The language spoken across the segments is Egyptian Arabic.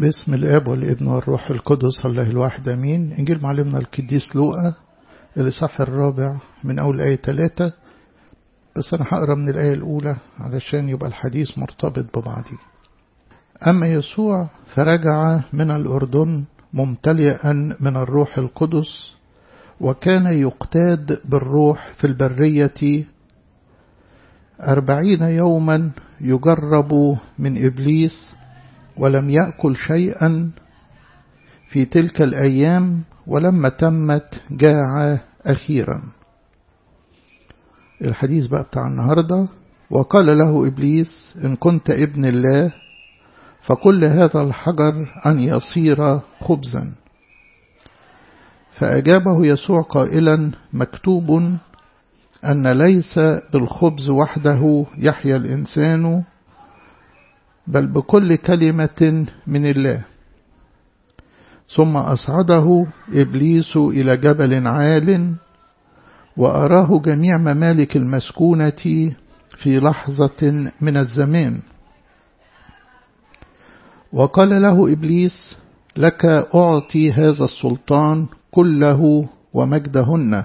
باسم الاب والابن والروح القدس الله الواحد امين انجيل معلمنا القديس لوقا الاصحاح الرابع من اول ايه 3 بس انا هقرا من الايه الاولى علشان يبقى الحديث مرتبط ببعضه اما يسوع فرجع من الاردن ممتلئا من الروح القدس وكان يقتاد بالروح في البريه أربعين يوما يجرب من إبليس ولم يأكل شيئا في تلك الأيام ولما تمت جاع أخيرا الحديث بقى بتاع النهاردة وقال له إبليس إن كنت ابن الله فكل هذا الحجر أن يصير خبزا فأجابه يسوع قائلا مكتوب أن ليس بالخبز وحده يحيا الإنسان بل بكل كلمة من الله ثم أصعده إبليس إلى جبل عال وأراه جميع ممالك المسكونة في لحظة من الزمان وقال له إبليس لك أعطي هذا السلطان كله ومجدهن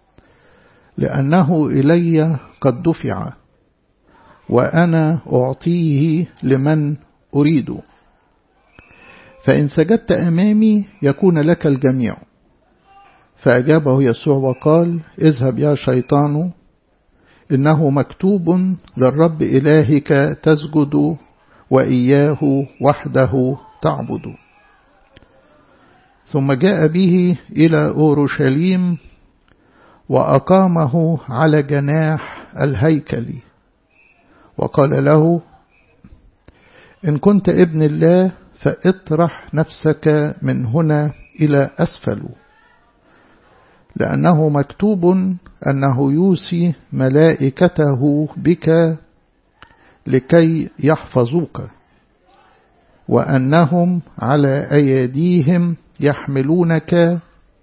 لأنه إلي قد دفع وأنا أعطيه لمن أريد فإن سجدت أمامي يكون لك الجميع فأجابه يسوع وقال اذهب يا شيطان إنه مكتوب للرب إلهك تسجد وإياه وحده تعبد ثم جاء به إلى أورشليم وأقامه على جناح الهيكل وقال له إن كنت ابن الله فاطرح نفسك من هنا إلى أسفل لأنه مكتوب أنه يوصي ملائكته بك لكي يحفظوك وأنهم على أيديهم يحملونك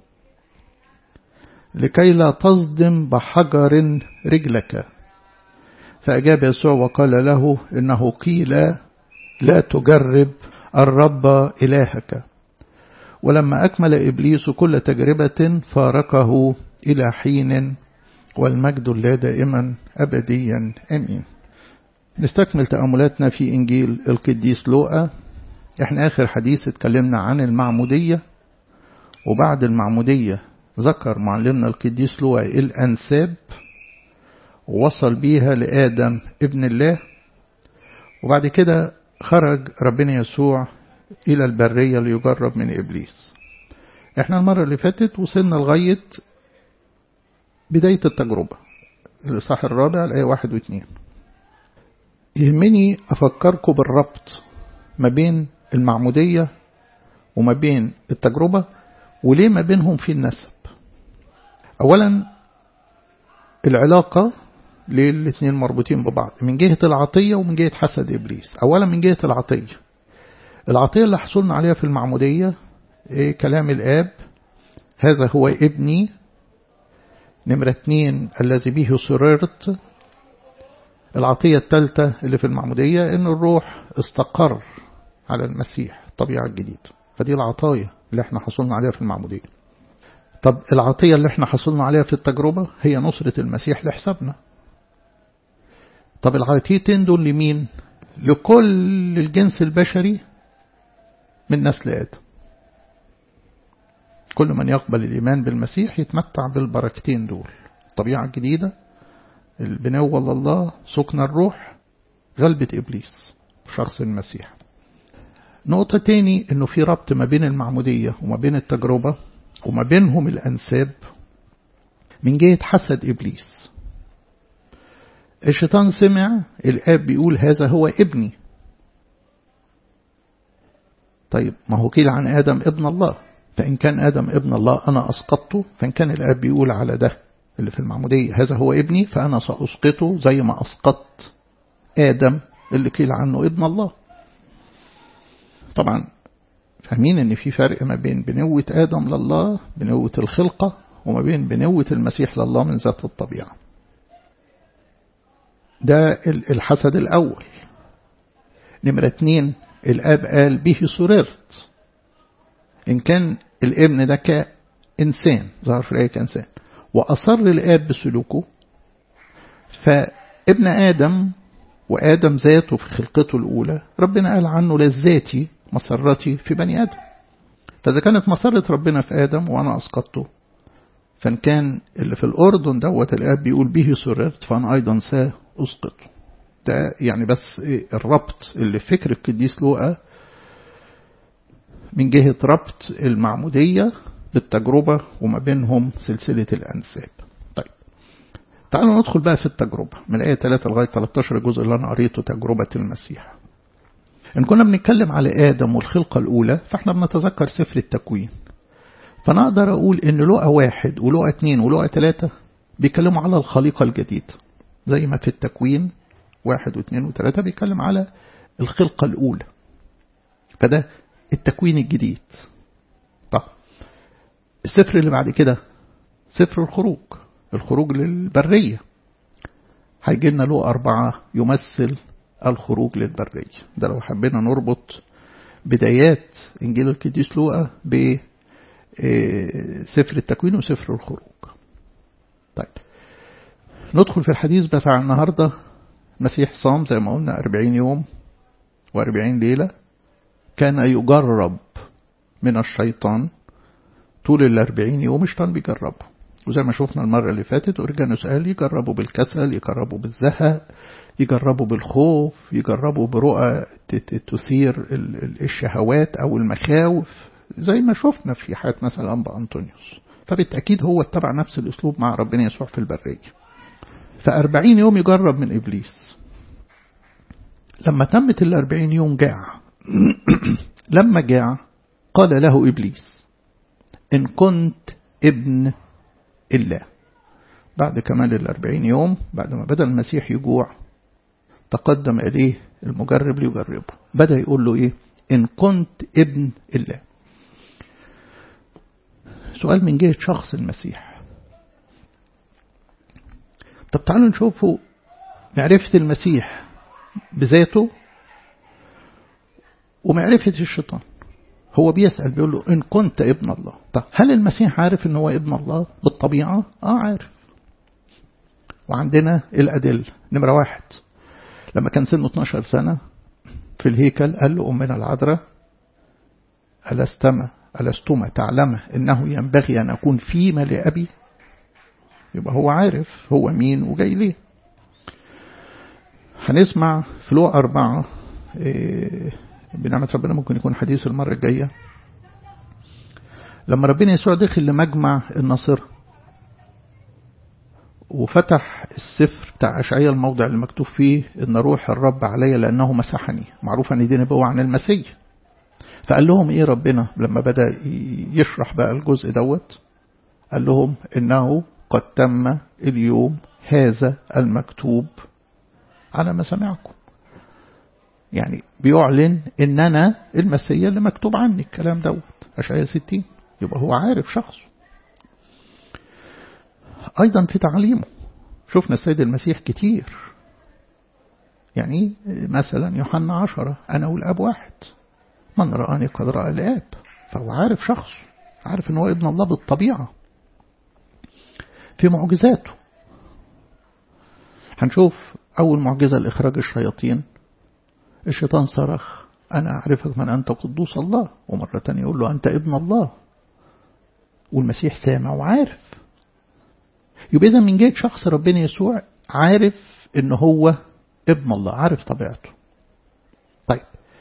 لكي لا تصدم بحجر رجلك فأجاب يسوع وقال له إنه قيل لا تجرب الرب إلهك ولما أكمل إبليس كل تجربة فارقه إلى حين والمجد لا دائما أبديا أمين نستكمل تأملاتنا في إنجيل القديس لوقا احنا آخر حديث اتكلمنا عن المعمودية وبعد المعمودية ذكر معلمنا القديس لوقا الأنساب ووصل بيها لآدم ابن الله وبعد كده خرج ربنا يسوع إلى البرية ليجرب من إبليس احنا المرة اللي فاتت وصلنا لغاية بداية التجربة الإصحاح الرابع الآية واحد واثنين يهمني أفكركم بالربط ما بين المعمودية وما بين التجربة وليه ما بينهم في النسب أولا العلاقة للاثنين مربوطين ببعض من جهة العطية ومن جهة حسد إبليس أولا من جهة العطية العطية اللي حصلنا عليها في المعمودية إيه كلام الآب هذا هو ابني نمرة اتنين الذي به سررت العطية الثالثة اللي في المعمودية إن الروح استقر على المسيح الطبيعة الجديدة فدي العطايا اللي احنا حصلنا عليها في المعمودية طب العطية اللي احنا حصلنا عليها في التجربة هي نصرة المسيح لحسابنا طب العطيتين دول لمين لكل الجنس البشري من نسل آدم كل من يقبل الإيمان بالمسيح يتمتع بالبركتين دول الطبيعة الجديدة البنوة لله سكن الروح غلبة إبليس شخص المسيح نقطة تاني انه في ربط ما بين المعمودية وما بين التجربة وما بينهم الأنساب من جهة حسد إبليس الشيطان سمع الآب بيقول هذا هو ابني طيب ما هو قيل عن آدم ابن الله فإن كان آدم ابن الله أنا أسقطته فإن كان الآب بيقول على ده اللي في المعمودية هذا هو ابني فأنا سأسقطه زي ما أسقطت آدم اللي قيل عنه ابن الله طبعا فاهمين ان في فرق ما بين بنوة آدم لله بنوة الخلقة وما بين بنوة المسيح لله من ذات الطبيعة ده الحسد الأول نمرة اتنين الآب قال به سررت إن كان الابن ده كإنسان ظهر في الآية كإنسان وأصر الآب بسلوكه فابن آدم وآدم ذاته في خلقته الأولى ربنا قال عنه لذاتي مسرتي في بني آدم فإذا كانت مسرة ربنا في آدم وأنا أسقطته فإن كان اللي في الأردن دوت الآب بيقول به سررت فأنا أيضا سأسقطه ده يعني بس الربط اللي فكر القديس لوقا من جهة ربط المعمودية بالتجربة وما بينهم سلسلة الأنساب طيب تعالوا ندخل بقى في التجربة من الآية 3 لغاية 13 الجزء اللي أنا قريته تجربة المسيح إن كنا بنتكلم على آدم والخلقة الأولى فإحنا بنتذكر سفر التكوين فأنا أقدر أقول إن لقى واحد ولقى اتنين ولقى تلاتة بيتكلموا على الخليقة الجديدة زي ما في التكوين واحد واثنين وثلاثة بيتكلم على الخلقة الأولى فده التكوين الجديد طب السفر اللي بعد كده سفر الخروج الخروج للبرية هيجي لنا له أربعة يمثل الخروج للبرية ده لو حبينا نربط بدايات إنجيل القديس لوقا ب سفر التكوين وسفر الخروج طيب ندخل في الحديث بتاع النهاردة المسيح صام زي ما قلنا أربعين يوم وأربعين ليلة كان يجرب من الشيطان طول الأربعين يوم الشيطان بيجربه وزي ما شفنا المرة اللي فاتت أورجانوس قال يجربوا بالكسل يجربوا بالزهق يجربوا بالخوف يجربوا برؤى تثير الشهوات أو المخاوف زي ما شفنا في حياة مثلا أنبا أنطونيوس فبالتأكيد هو اتبع نفس الأسلوب مع ربنا يسوع في البرية فأربعين يوم يجرب من إبليس لما تمت الأربعين يوم جاع لما جاع قال له إبليس إن كنت ابن الله بعد كمال الأربعين يوم بعد ما بدأ المسيح يجوع تقدم إليه المجرب ليجربه بدأ يقول له إيه إن كنت ابن الله سؤال من جهة شخص المسيح طب تعالوا نشوفوا معرفة المسيح بذاته ومعرفة الشيطان هو بيسأل بيقول له إن كنت ابن الله طب هل المسيح عارف إن هو ابن الله بالطبيعة؟ آه عارف وعندنا الأدلة نمرة واحد لما كان سنه 12 سنة في الهيكل قال له أمنا العذراء ألستما ألستما تعلم إنه ينبغي أن أكون فيما لأبي يبقى هو عارف هو مين وجاي ليه هنسمع في لوقا أربعة إيه بنعمة ربنا ممكن يكون حديث المرة الجاية لما ربنا يسوع دخل لمجمع الناصرة وفتح السفر بتاع أشعية الموضع اللي مكتوب فيه إن روح الرب علي لأنه مسحني معروف أن دي نبوة عن المسيح فقال لهم إيه ربنا لما بدأ يشرح بقى الجزء دوت قال لهم إنه قد تم اليوم هذا المكتوب على مسامعكم يعني بيعلن ان انا المسيا اللي مكتوب عني الكلام دوت اشعياء 60 يبقى هو عارف شخصه ايضا في تعليمه شفنا السيد المسيح كتير يعني مثلا يوحنا عشرة انا والاب واحد من رآني قد رأى الاب فهو عارف شخصه عارف ان هو ابن الله بالطبيعة في معجزاته هنشوف أول معجزة لإخراج الشياطين الشيطان صرخ أنا أعرفك من أنت قدوس الله ومرة تانية يقول له أنت ابن الله والمسيح سامع وعارف يبقى إذا من جهة شخص ربنا يسوع عارف إن هو ابن الله عارف طبيعته طيب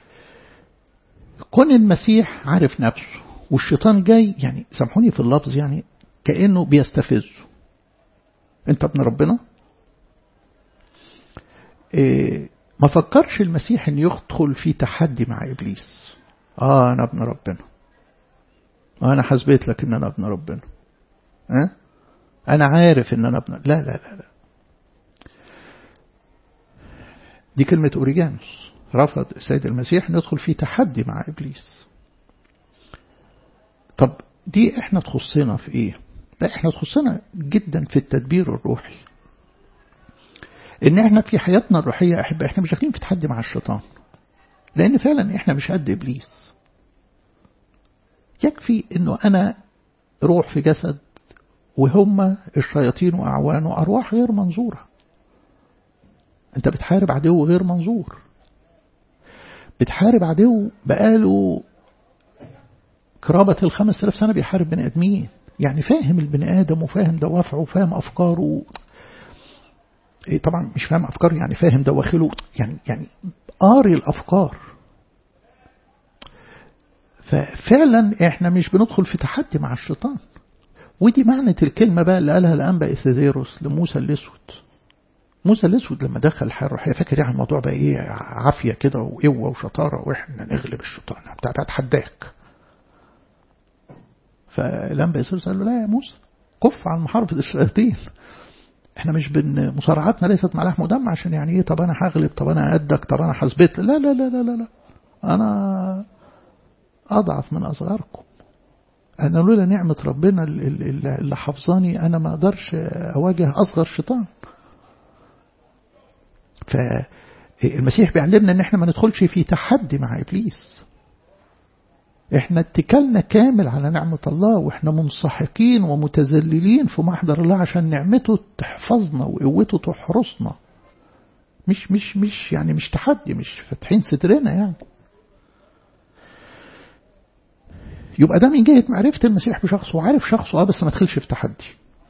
كون المسيح عارف نفسه والشيطان جاي يعني سامحوني في اللفظ يعني كأنه بيستفزه انت ابن ربنا إيه ما فكرش المسيح ان يدخل في تحدي مع ابليس اه انا ابن ربنا آه انا حسبت لك ان انا ابن ربنا ها أه؟ انا عارف ان انا ابن لا لا لا لا دي كلمة أوريجانوس رفض السيد المسيح ندخل في تحدي مع إبليس طب دي احنا تخصنا في ايه لا احنا تخصنا جدا في التدبير الروحي ان احنا في حياتنا الروحية احب احنا مش داخلين في تحدي مع الشيطان لأن فعلا إحنا مش قد إبليس يكفي إنه أنا روح في جسد وهم الشياطين وأعوانه أرواح غير منظورة أنت بتحارب عدو غير منظور بتحارب عدو بقاله قرابة الخمس آلاف سنة بيحارب بني آدمين يعني فاهم البني آدم وفاهم دوافعه وفاهم أفكاره إيه طبعا مش فاهم أفكاره يعني فاهم دواخله يعني يعني قاري الأفكار ففعلا احنا مش بندخل في تحدي مع الشيطان ودي معنى الكلمة بقى اللي قالها الأنبا إثيديروس لموسى الأسود موسى الأسود لما دخل الحياة الروحية فاكر يعني الموضوع بقى إيه عافية كده وقوة وشطارة وإحنا نغلب الشيطان بتاع أتحداك فالأنبا إثيديروس قال له لا يا موسى كف عن محاربة الشياطين احنا مش بن مصارعاتنا ليست مع لحم ودم عشان يعني ايه طب انا هغلب طب انا قدك طب انا حسبت لا لا لا لا لا لا انا اضعف من اصغركم انا لولا نعمة ربنا اللي حفظاني انا ما اقدرش اواجه اصغر شيطان فالمسيح بيعلمنا ان احنا ما ندخلش في تحدي مع ابليس احنا اتكلنا كامل على نعمة الله واحنا منسحقين ومتذللين في محضر الله عشان نعمته تحفظنا وقوته تحرسنا مش مش مش يعني مش تحدي مش فاتحين سترنا يعني يبقى ده من جهة معرفة المسيح بشخصه وعارف شخصه اه بس ما تدخلش في تحدي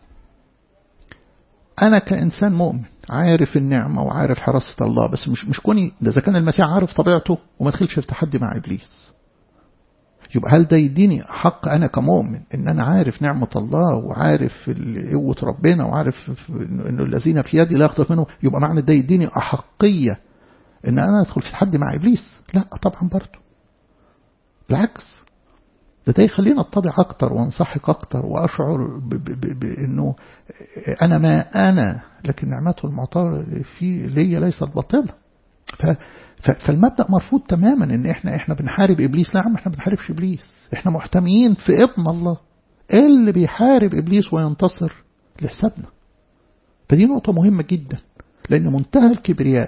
أنا كإنسان مؤمن عارف النعمة وعارف حراسة الله بس مش مش كوني ده إذا كان المسيح عارف طبيعته وما تدخلش في تحدي مع إبليس يبقى هل ده يديني حق أنا كمؤمن إن أنا عارف نعمة الله وعارف قوة ربنا وعارف إنه الذين في يدي لا يخطف منه يبقى معنى ده يديني أحقية إن أنا أدخل في تحدي مع إبليس لا طبعا برضه بالعكس ده ده يخليني اتضع أكتر وانسحق أكتر وأشعر بأنه أنا ما أنا لكن نعمته المعطاة في ليا ليست باطلة فالمبدأ مرفوض تماما ان احنا احنا بنحارب ابليس لا عم احنا بنحاربش ابليس احنا محتميين في ابن الله اللي بيحارب ابليس وينتصر لحسابنا فدي نقطة مهمة جدا لان منتهى الكبرياء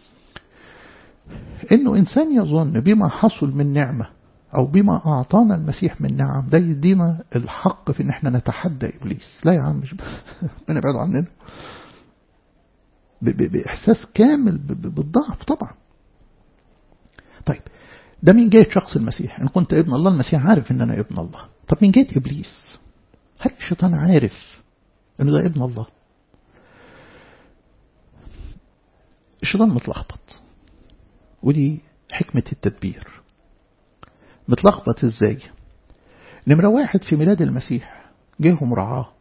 انه انسان يظن بما حصل من نعمة او بما اعطانا المسيح من نعم ده يدينا الحق في ان احنا نتحدى ابليس لا يا عم مش بنبعد عننا بإحساس كامل بالضعف طبعا طيب ده من جهة شخص المسيح إن كنت ابن الله المسيح عارف إن أنا ابن الله طب من جهة إبليس هل الشيطان عارف إنه ده ابن الله الشيطان متلخبط ودي حكمة التدبير متلخبط إزاي نمرة واحد في ميلاد المسيح جيهم رعاه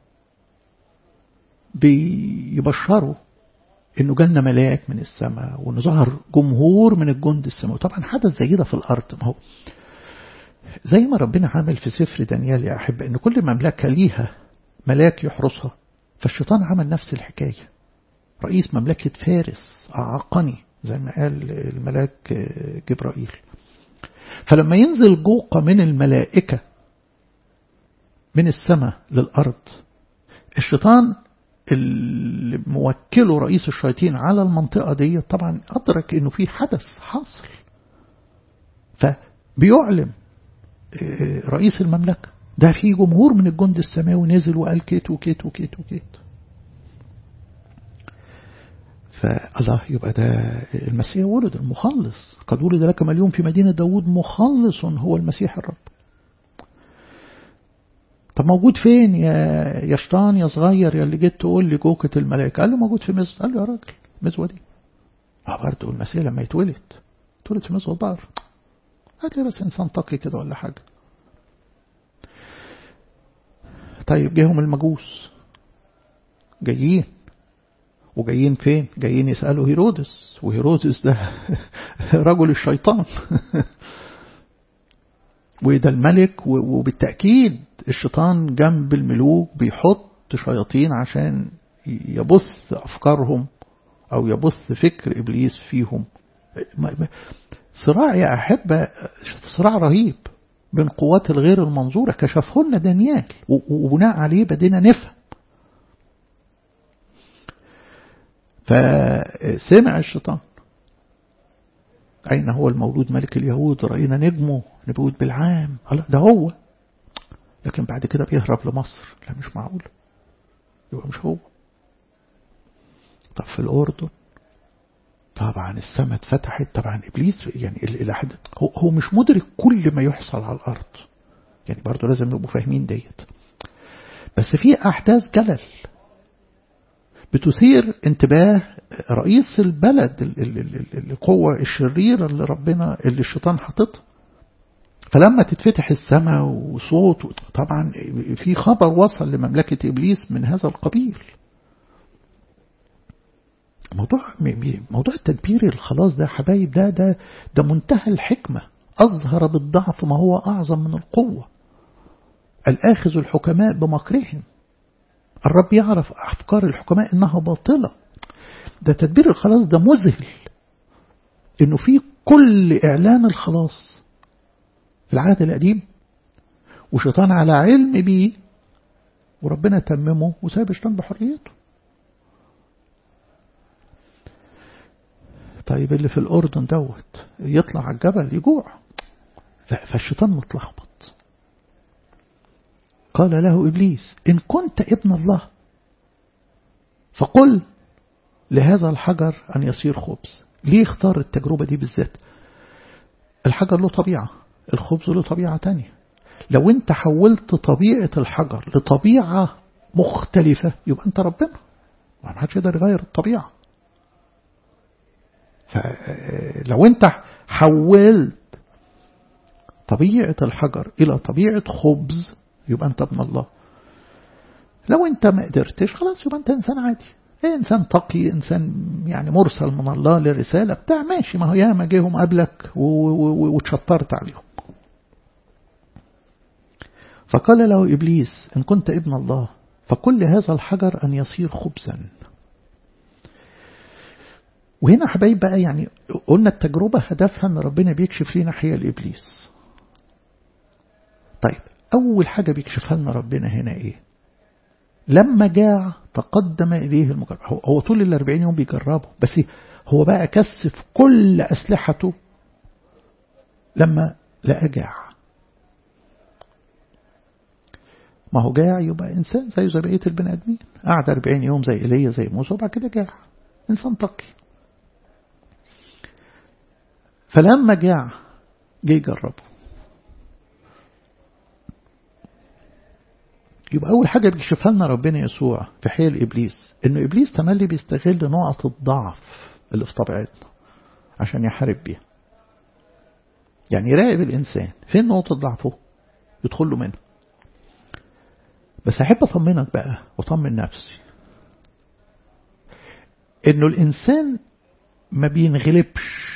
بيبشروا انه جالنا ملاك من السماء وانه ظهر جمهور من الجند السماوي طبعا حدث زي ده في الارض ما هو زي ما ربنا عامل في سفر دانيال يا احبه ان كل مملكه ليها ملاك يحرسها فالشيطان عمل نفس الحكايه رئيس مملكه فارس اعاقني زي ما قال الملاك جبرائيل فلما ينزل جوقة من الملائكة من السماء للأرض الشيطان اللي موكله رئيس الشياطين على المنطقة دي طبعا أدرك أنه في حدث حاصل فبيعلم رئيس المملكة ده في جمهور من الجند السماوي نزل وقال كيت وكيت وكيت وكيت فالله يبقى ده المسيح ولد المخلص قد ولد لك مليون في مدينة داود مخلص هو المسيح الرب طب موجود فين يا يا شيطان يا صغير يا اللي جيت تقول لي جوكة الملائكة قال له موجود في مصر قال له يا راجل مزوة دي اه برضه المسيح لما يتولد اتولد في مزوة البقر هات لي بس انسان تقي كده ولا حاجة طيب جيهم المجوس جايين وجايين فين جايين يسألوا هيرودس وهيرودس ده رجل الشيطان وده الملك وبالتأكيد الشيطان جنب الملوك بيحط شياطين عشان يبث أفكارهم أو يبث فكر إبليس فيهم صراع يا أحبة صراع رهيب بين قوات الغير المنظورة كشفه لنا دانيال وبناء عليه بدينا نفهم فسمع الشيطان أين هو المولود ملك اليهود رأينا نجمه نبود بالعام الله ده هو لكن بعد كده بيهرب لمصر لا مش معقول يبقى مش هو طب في الأردن طبعا السماء اتفتحت طبعا إبليس يعني إلى حد هو, هو مش مدرك كل ما يحصل على الأرض يعني برضه لازم نبقوا فاهمين ديت بس في أحداث جلل بتثير انتباه رئيس البلد القوة الشريرة اللي ربنا اللي الشيطان حاططها فلما تتفتح السماء وصوت طبعا في خبر وصل لمملكة إبليس من هذا القبيل موضوع موضوع التدبير الخلاص ده حبايب ده ده ده منتهى الحكمة أظهر بالضعف ما هو أعظم من القوة الآخذ الحكماء بمكرهم الرب يعرف أفكار الحكماء إنها باطلة ده تدبير الخلاص ده مذهل إنه في كل إعلان الخلاص في العهد القديم وشيطان على علم بيه وربنا تممه وساب الشيطان بحريته طيب اللي في الأردن دوت يطلع على الجبل يجوع فالشيطان متلخبط قال له إبليس إن كنت ابن الله فقل لهذا الحجر أن يصير خبز ليه اختار التجربة دي بالذات الحجر له طبيعة الخبز له طبيعة تانية لو انت حولت طبيعة الحجر لطبيعة مختلفة يبقى انت ربنا ما حدش يقدر يغير الطبيعة فلو انت حولت طبيعة الحجر إلى طبيعة خبز يبقى أنت ابن الله لو أنت ما قدرتش خلاص يبقى أنت إنسان عادي إيه إنسان تقي إنسان يعني مرسل من الله للرسالة بتاع ماشي ما هو ياما جيهم قبلك وتشطرت عليهم فقال له إبليس إن كنت ابن الله فكل هذا الحجر أن يصير خبزا وهنا حبايب بقى يعني قلنا التجربة هدفها أن ربنا بيكشف لنا حيل إبليس طيب أول حاجة بيكشفها لنا ربنا هنا إيه لما جاع تقدم إليه المجرب هو طول الأربعين يوم بيجربه بس هو بقى كثف كل أسلحته لما لقى جاع ما هو جاع يبقى إنسان زي زي بقية البني آدمين قعد 40 يوم زي إيليا زي موسى وبعد كده جاع إنسان تقي فلما جاع جه يجربه يبقى أول حاجة بيكشفها لنا ربنا يسوع في حيل إبليس إنه إبليس تملي بيستغل نقط الضعف اللي في طبيعتنا عشان يحارب بيها يعني يراقب الإنسان فين نقطة ضعفه يدخل له منها بس أحب أطمنك بقى وأطمن نفسي إنه الإنسان ما بينغلبش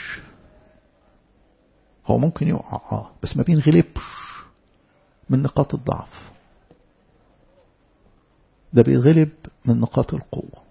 هو ممكن يقع آه بس ما بينغلبش من نقاط الضعف ده بيغلب من نقاط القوة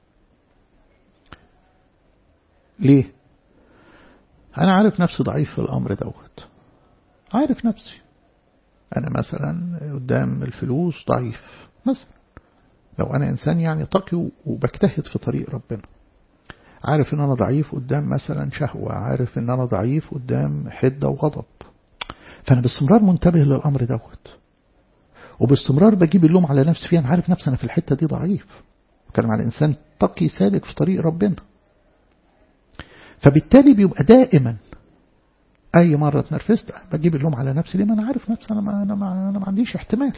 ليه أنا عارف نفسي ضعيف في الأمر دوت عارف نفسي أنا مثلا قدام الفلوس ضعيف مثلا لو أنا إنسان يعني تقي وبجتهد في طريق ربنا عارف ان انا ضعيف قدام مثلا شهوة عارف ان انا ضعيف قدام حدة وغضب فانا باستمرار منتبه للامر دوت وباستمرار بجيب اللوم على نفسي فيه انا عارف نفسي انا في الحتة دي ضعيف بتكلم على انسان تقي سالك في طريق ربنا فبالتالي بيبقى دائما اي مرة اتنرفزت بجيب اللوم على نفسي ليه ما انا عارف نفسي انا ما انا ما, أنا ما عنديش احتمال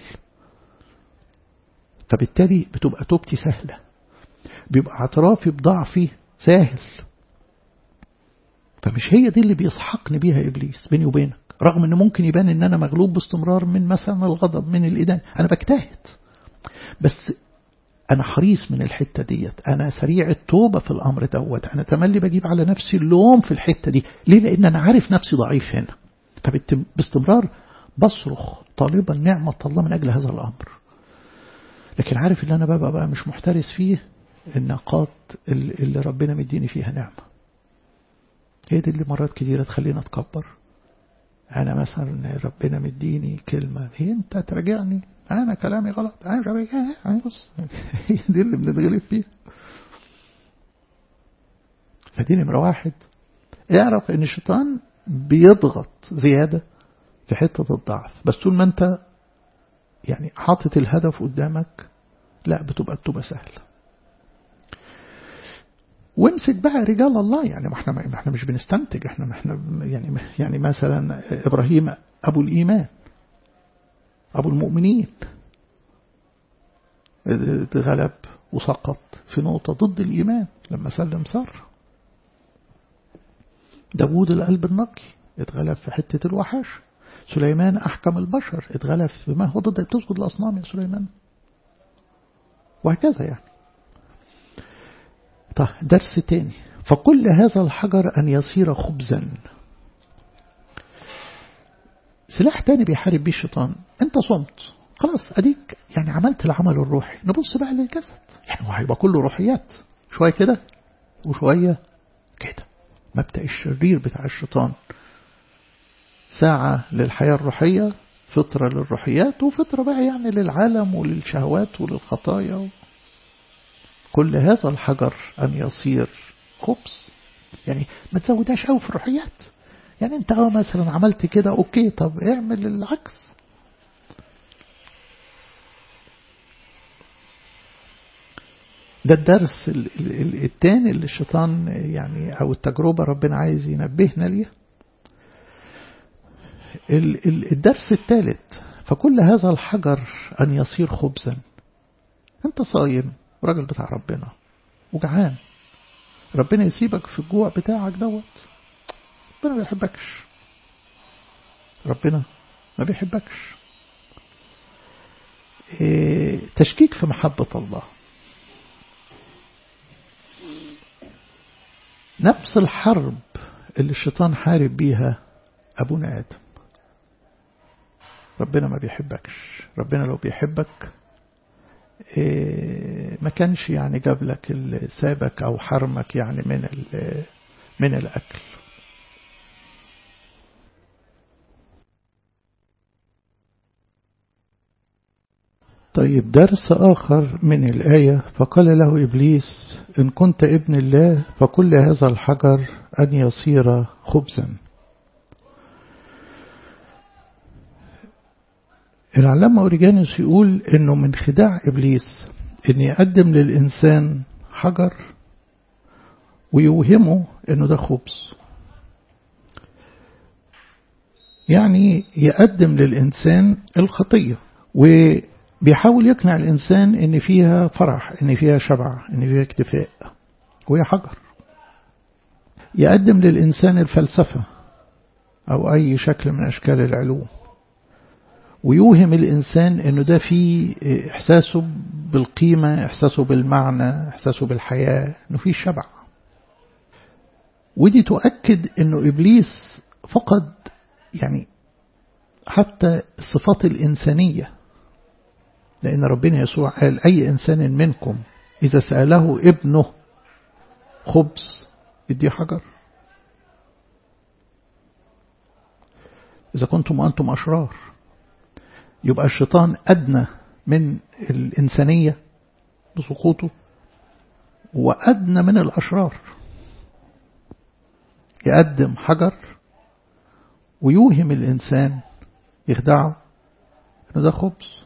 فبالتالي بتبقى توبتي سهلة بيبقى اعترافي بضعفي سهل فمش هي دي اللي بيسحقني بيها إبليس بيني وبينك رغم أنه ممكن يبان أن أنا مغلوب باستمرار من مثلا الغضب من الإدان أنا بجتهد بس أنا حريص من الحتة ديت أنا سريع التوبة في الأمر دوت أنا تملي بجيب على نفسي اللوم في الحتة دي ليه لأن أنا عارف نفسي ضعيف هنا فباستمرار بصرخ طالبا نعمة الله من أجل هذا الأمر لكن عارف اللي أنا ببقى بقى مش محترس فيه النقاط اللي ربنا مديني فيها نعمة هي دي اللي مرات كتيرة تخلينا اتكبر أنا مثلا ربنا مديني كلمة هي أنت تراجعني أنا كلامي غلط أنا راجعني بص هي دي اللي بنتغلب فيها فدي نمرة واحد اعرف ان الشيطان بيضغط زيادة في حتة الضعف بس طول ما انت يعني حاطط الهدف قدامك لا بتبقى التوبة سهلة وامسك بقى رجال الله يعني ما احنا ما احنا مش بنستنتج احنا ما احنا يعني يعني مثلا ابراهيم ابو الايمان ابو المؤمنين اتغلب وسقط في نقطة ضد الإيمان لما سلم سار داوود القلب النقي اتغلب في حتة الوحش سليمان أحكم البشر اتغلب في ما هو ضد بتسجد الأصنام يا سليمان وهكذا يعني طيب درس تاني فكل هذا الحجر أن يصير خبزا سلاح تاني بيحارب بيه الشيطان انت صمت خلاص اديك يعني عملت العمل الروحي نبص بقى للجسد يعني هو هيبقى كله روحيات شوية كده وشوية كده مبدأ الشرير بتاع الشيطان ساعة للحياة الروحية فطرة للروحيات وفطرة بقى يعني للعالم وللشهوات وللخطايا كل هذا الحجر أن يصير خبز يعني ما تزودهاش قوي في الروحيات يعني انت اه مثلا عملت كده اوكي طب اعمل العكس ده الدرس الثاني اللي الشيطان يعني او التجربة ربنا عايز ينبهنا ليها الدرس الثالث فكل هذا الحجر أن يصير خبزا أنت صايم راجل بتاع ربنا وجعان ربنا يسيبك في الجوع بتاعك دوت ربنا ما بيحبكش ربنا ما بيحبكش إيه تشكيك في محبة الله نفس الحرب اللي الشيطان حارب بيها أبونا آدم ربنا ما بيحبكش ربنا لو بيحبك إيه ما كانش يعني جاب لك سابك أو حرمك يعني من من الأكل طيب درس آخر من الآية فقال له إبليس إن كنت ابن الله فكل هذا الحجر أن يصير خبزا العلامة أوريجانوس يقول إنه من خداع إبليس إن يقدم للإنسان حجر ويوهمه إنه ده خبز يعني يقدم للإنسان الخطية وبيحاول يقنع الإنسان إن فيها فرح إن فيها شبع إن فيها اكتفاء وهي حجر يقدم للإنسان الفلسفة أو أي شكل من أشكال العلوم ويوهم الإنسان أنه ده فيه إحساسه بالقيمة إحساسه بالمعنى إحساسه بالحياة أنه فيه شبع ودي تؤكد أنه إبليس فقد يعني حتى الصفات الإنسانية لأن ربنا يسوع قال أي إنسان منكم إذا سأله ابنه خبز يديه حجر إذا كنتم أنتم أشرار يبقى الشيطان أدنى من الإنسانية بسقوطه وأدنى من الأشرار يقدم حجر ويوهم الإنسان يخدعه إنه ده خبز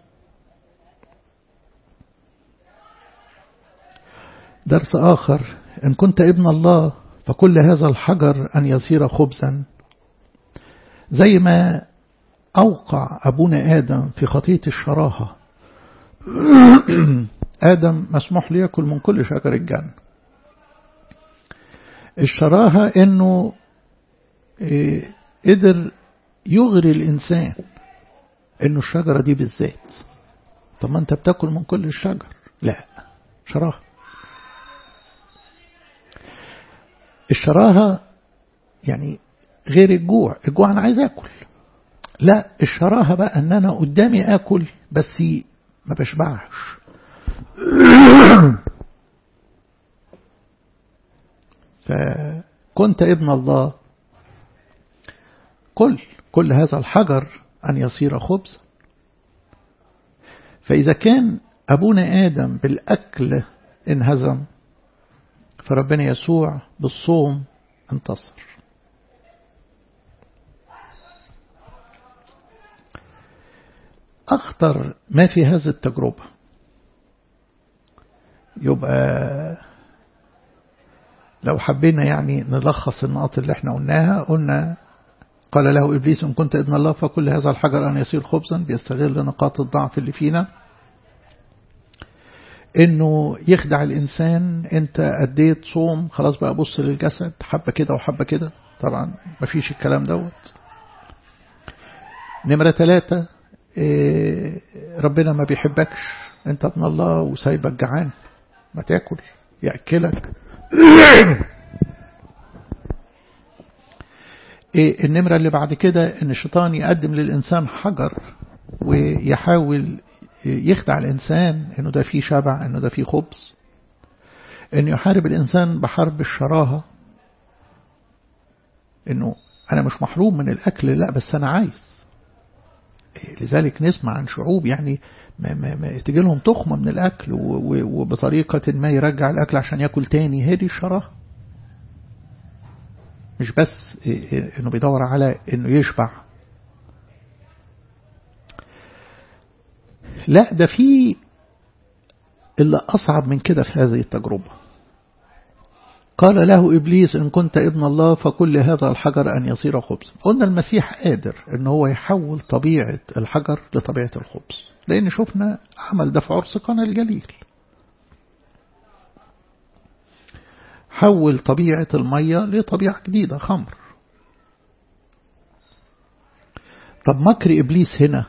درس آخر إن كنت ابن الله فكل هذا الحجر أن يصير خبزا زي ما أوقع أبونا آدم في خطية الشراهة آدم مسموح لي يأكل من كل شجر الجنة الشراهة إنه قدر يغري الإنسان إنه الشجرة دي بالذات طب ما أنت بتاكل من كل الشجر لا شراهة الشراهة يعني غير الجوع الجوع أنا عايز أكل لا الشراهة بقى أن أنا قدامي أكل بس ما بشبعش فكنت ابن الله كل كل هذا الحجر أن يصير خبزا فإذا كان أبونا آدم بالأكل انهزم فربنا يسوع بالصوم انتصر أخطر ما في هذه التجربة يبقى لو حبينا يعني نلخص النقط اللي احنا قلناها قلنا قال له إبليس إن كنت ابن الله فكل هذا الحجر أن يصير خبزا بيستغل نقاط الضعف اللي فينا انه يخدع الانسان انت اديت صوم خلاص بقى بص للجسد حبة كده وحبة كده طبعا مفيش الكلام دوت نمرة ثلاثة إيه ربنا ما بيحبكش انت ابن الله وسايبك جعان ما تاكل يأكلك إيه النمرة اللي بعد كده ان الشيطان يقدم للإنسان حجر ويحاول يخدع الإنسان انه ده فيه شبع انه ده فيه خبز انه يحارب الإنسان بحرب الشراهة انه انا مش محروم من الاكل لا بس انا عايز لذلك نسمع عن شعوب يعني ما ما ما تجي لهم تخمة من الأكل وبطريقة ما يرجع الأكل عشان يأكل تاني هي دي الشراهة مش بس إنه بيدور على إنه يشبع لا ده في اللي أصعب من كده في هذه التجربة قال له إبليس إن كنت ابن الله فكل هذا الحجر أن يصير خبز قلنا المسيح قادر إن هو يحول طبيعة الحجر لطبيعة الخبز لأن شفنا عمل ده في عرس قنا الجليل حول طبيعة المية لطبيعة جديدة خمر طب مكر إبليس هنا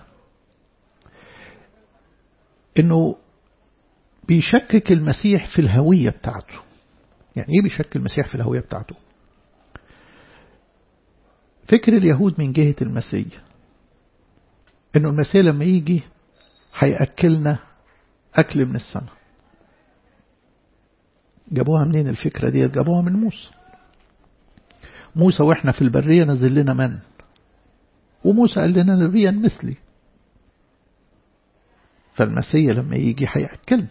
إنه بيشكك المسيح في الهوية بتاعته يعني ايه بيشكل المسيح في الهوية بتاعته فكر اليهود من جهة المسيح انه المسيح لما يجي هيأكلنا أكل من السماء جابوها منين الفكرة دي جابوها من موسى موسى واحنا في البرية نزل لنا من وموسى قال لنا نبيا مثلي فالمسيح لما يجي هيأكلنا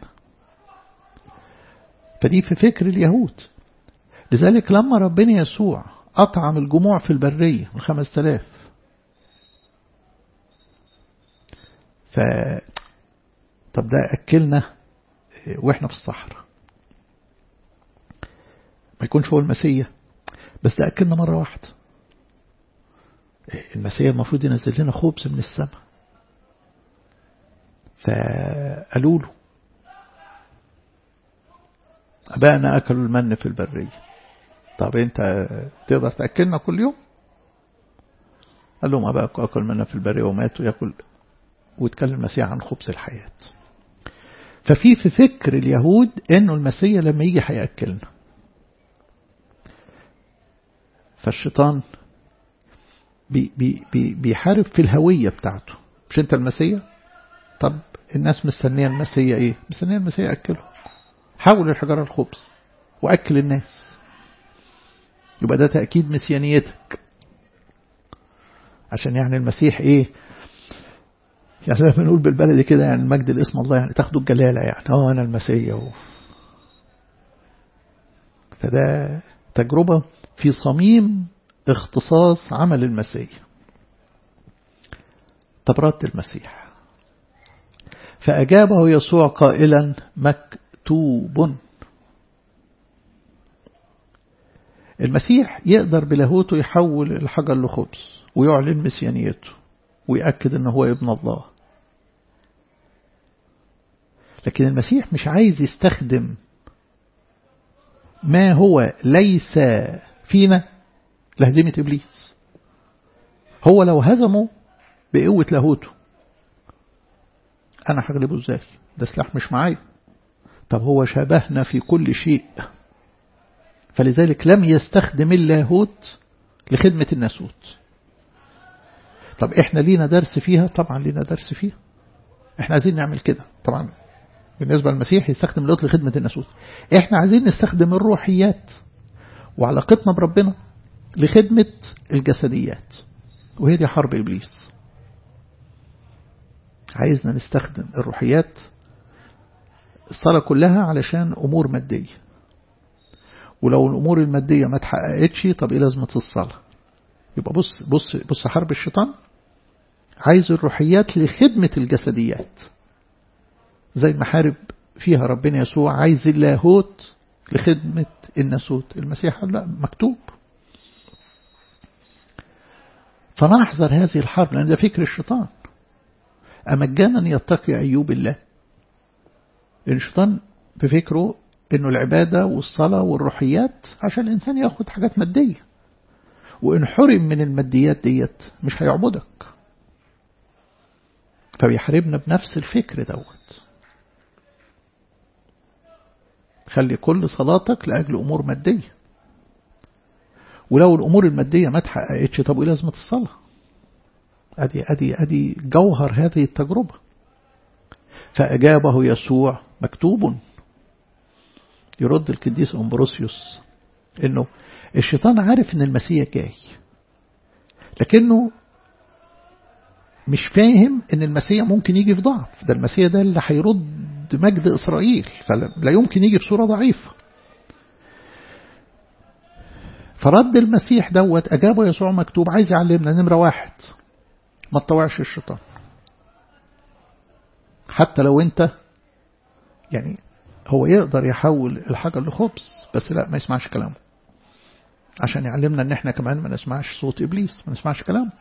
فدي في فكر اليهود لذلك لما ربنا يسوع أطعم الجموع في البرية من خمس تلاف ف طب ده أكلنا وإحنا في الصحراء ما يكونش هو المسيح بس ده أكلنا مرة واحدة المسيح المفروض ينزل لنا خبز من السماء فقالوا له أبائنا أكلوا المن في البرية طب أنت تقدر تأكلنا كل يوم قال لهم أبائكم أكل منا في البرية وماتوا يأكل ويتكلم المسيح عن خبز الحياة ففي في فكر اليهود أنه المسيح لما يجي هيأكلنا فالشيطان بي بي بي بيحارب في الهوية بتاعته مش أنت المسيح طب الناس مستنية المسيح إيه مستنية المسيح يأكله حول الحجارة الخبز وأكل الناس يبقى ده تأكيد مسيانيتك عشان يعني المسيح إيه يعني زي ما بنقول بالبلدي كده يعني المجد الاسم الله يعني تاخدوا الجلالة يعني اه أنا المسيح و... فده تجربة في صميم اختصاص عمل المسيح طب رد المسيح فأجابه يسوع قائلا مكتوب المسيح يقدر بلاهوته يحول الحجر لخبز ويعلن مسيانيته ويأكد أنه هو ابن الله لكن المسيح مش عايز يستخدم ما هو ليس فينا لهزيمة إبليس هو لو هزمه بقوة لاهوته أنا هغلبه إزاي ده سلاح مش معايا طب هو شبهنا في كل شيء فلذلك لم يستخدم اللاهوت لخدمة الناسوت طب احنا لينا درس فيها طبعا لينا درس فيها احنا عايزين نعمل كده طبعا بالنسبة للمسيح يستخدم اللاهوت لخدمة الناسوت احنا عايزين نستخدم الروحيات وعلاقتنا بربنا لخدمة الجسديات وهي دي حرب إبليس عايزنا نستخدم الروحيات الصلاة كلها علشان أمور مادية ولو الأمور المادية ما تحققتش طب إيه لازمة الصلاة يبقى بص بص بص حرب الشيطان عايز الروحيات لخدمة الجسديات زي ما حارب فيها ربنا يسوع عايز اللاهوت لخدمة الناسوت المسيح قال لا مكتوب فنحذر هذه الحرب لأن ده فكر الشيطان أمجانا يتقي أيوب الله الشيطان بفكره انه العبادة والصلاة والروحيات عشان الإنسان ياخد حاجات مادية وإن حرم من الماديات ديت مش هيعبدك فبيحاربنا بنفس الفكر دوت خلي كل صلاتك لأجل أمور مادية ولو الأمور المادية ما تحققتش طب إيه لازمة الصلاة أدي, أدي, أدي جوهر هذه التجربة فأجابه يسوع مكتوب يرد القديس أمبروسيوس إنه الشيطان عارف إن المسيح جاي لكنه مش فاهم إن المسيح ممكن يجي في ضعف ده المسيح ده اللي هيرد مجد إسرائيل فلا يمكن يجي في صورة ضعيفة فرد المسيح دوت أجابه يسوع مكتوب عايز يعلمنا نمرة واحد ما تطوعش الشيطان حتى لو انت يعني هو يقدر يحول الحجر لخبز بس لا ما يسمعش كلامه عشان يعلمنا ان احنا كمان ما نسمعش صوت ابليس ما نسمعش كلامه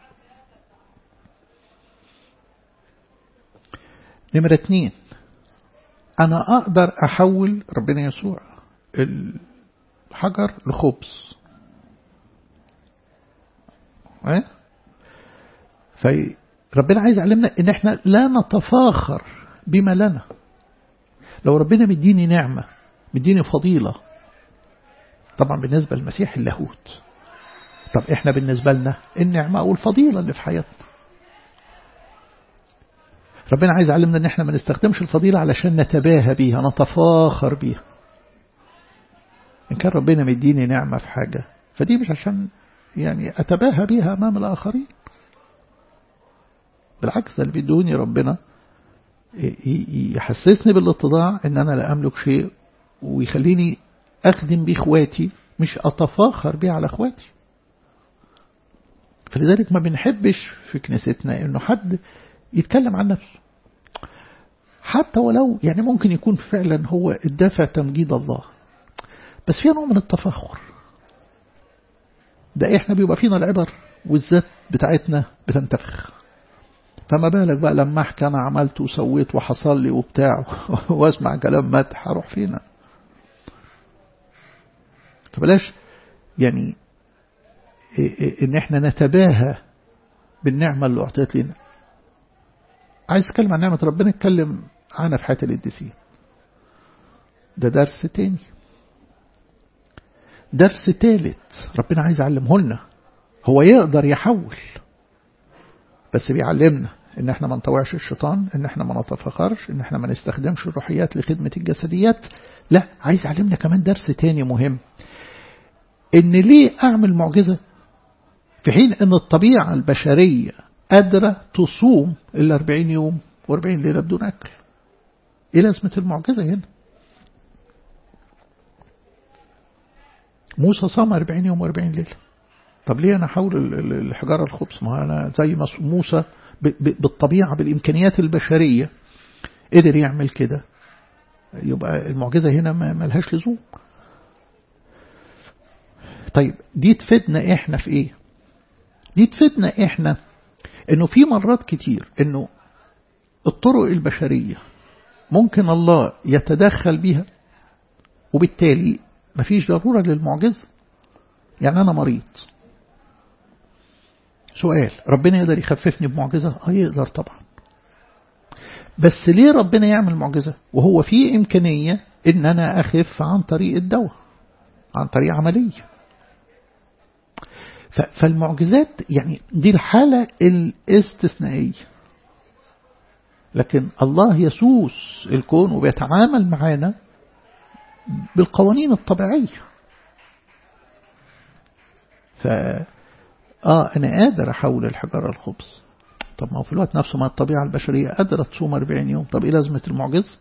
نمرة اتنين انا اقدر احول ربنا يسوع الحجر لخبز ايه فربنا عايز يعلمنا ان احنا لا نتفاخر بما لنا لو ربنا مديني نعمة مديني فضيلة طبعا بالنسبة للمسيح اللاهوت طب احنا بالنسبة لنا النعمة او الفضيلة اللي في حياتنا ربنا عايز يعلمنا ان احنا ما نستخدمش الفضيلة علشان نتباهى بيها نتفاخر بيها ان كان ربنا مديني نعمة في حاجة فدي مش عشان يعني اتباهى بيها امام الاخرين بالعكس ده اللي بيدوني ربنا يحسسني بالاتضاع ان انا لا املك شيء ويخليني اخدم بيه اخواتي مش اتفاخر بيه على اخواتي فلذلك ما بنحبش في كنيستنا انه حد يتكلم عن نفسه حتى ولو يعني ممكن يكون فعلا هو الدافع تمجيد الله بس فيها نوع من التفاخر ده احنا بيبقى فينا العبر والذات بتاعتنا بتنتفخ فما بالك بقى لما احكي انا عملت وسويت وحصل لي وبتاع واسمع كلام مدح اروح فينا فبلاش يعني ان احنا نتباهى بالنعمة اللي اعطيت لنا عايز اتكلم عن نعمة ربنا اتكلم عنها في حياة القديسين ده درس تاني درس تالت ربنا عايز يعلمه لنا هو يقدر يحول بس بيعلمنا ان احنا ما نطوعش الشيطان ان احنا ما نتفخرش ان احنا ما نستخدمش الروحيات لخدمة الجسديات لا عايز يعلمنا كمان درس تاني مهم ان ليه اعمل معجزة في حين ان الطبيعة البشرية قادرة تصوم الاربعين يوم واربعين ليلة بدون اكل ايه لازمة المعجزة هنا موسى صام 40 يوم و40 ليلة طب ليه أنا أحول الحجارة الخبز ما أنا زي ما موسى بالطبيعة بالإمكانيات البشرية قدر يعمل كده يبقى المعجزة هنا ما لهاش لزوم طيب دي تفيدنا إحنا في إيه دي تفيدنا إحنا إنه في مرات كتير إنه الطرق البشرية ممكن الله يتدخل بها وبالتالي مفيش ضرورة للمعجزة يعني أنا مريض سؤال ربنا يقدر يخففني بمعجزة اه يقدر طبعا بس ليه ربنا يعمل معجزة وهو في إمكانية إن أنا أخف عن طريق الدواء عن طريق عملية فالمعجزات يعني دي الحالة الاستثنائية لكن الله يسوس الكون وبيتعامل معانا بالقوانين الطبيعية ف آه أنا قادر أحول الحجارة الخبز طب ما هو في الوقت نفسه ما الطبيعة البشرية قادرة تصوم 40 يوم طب إيه لازمة المعجزة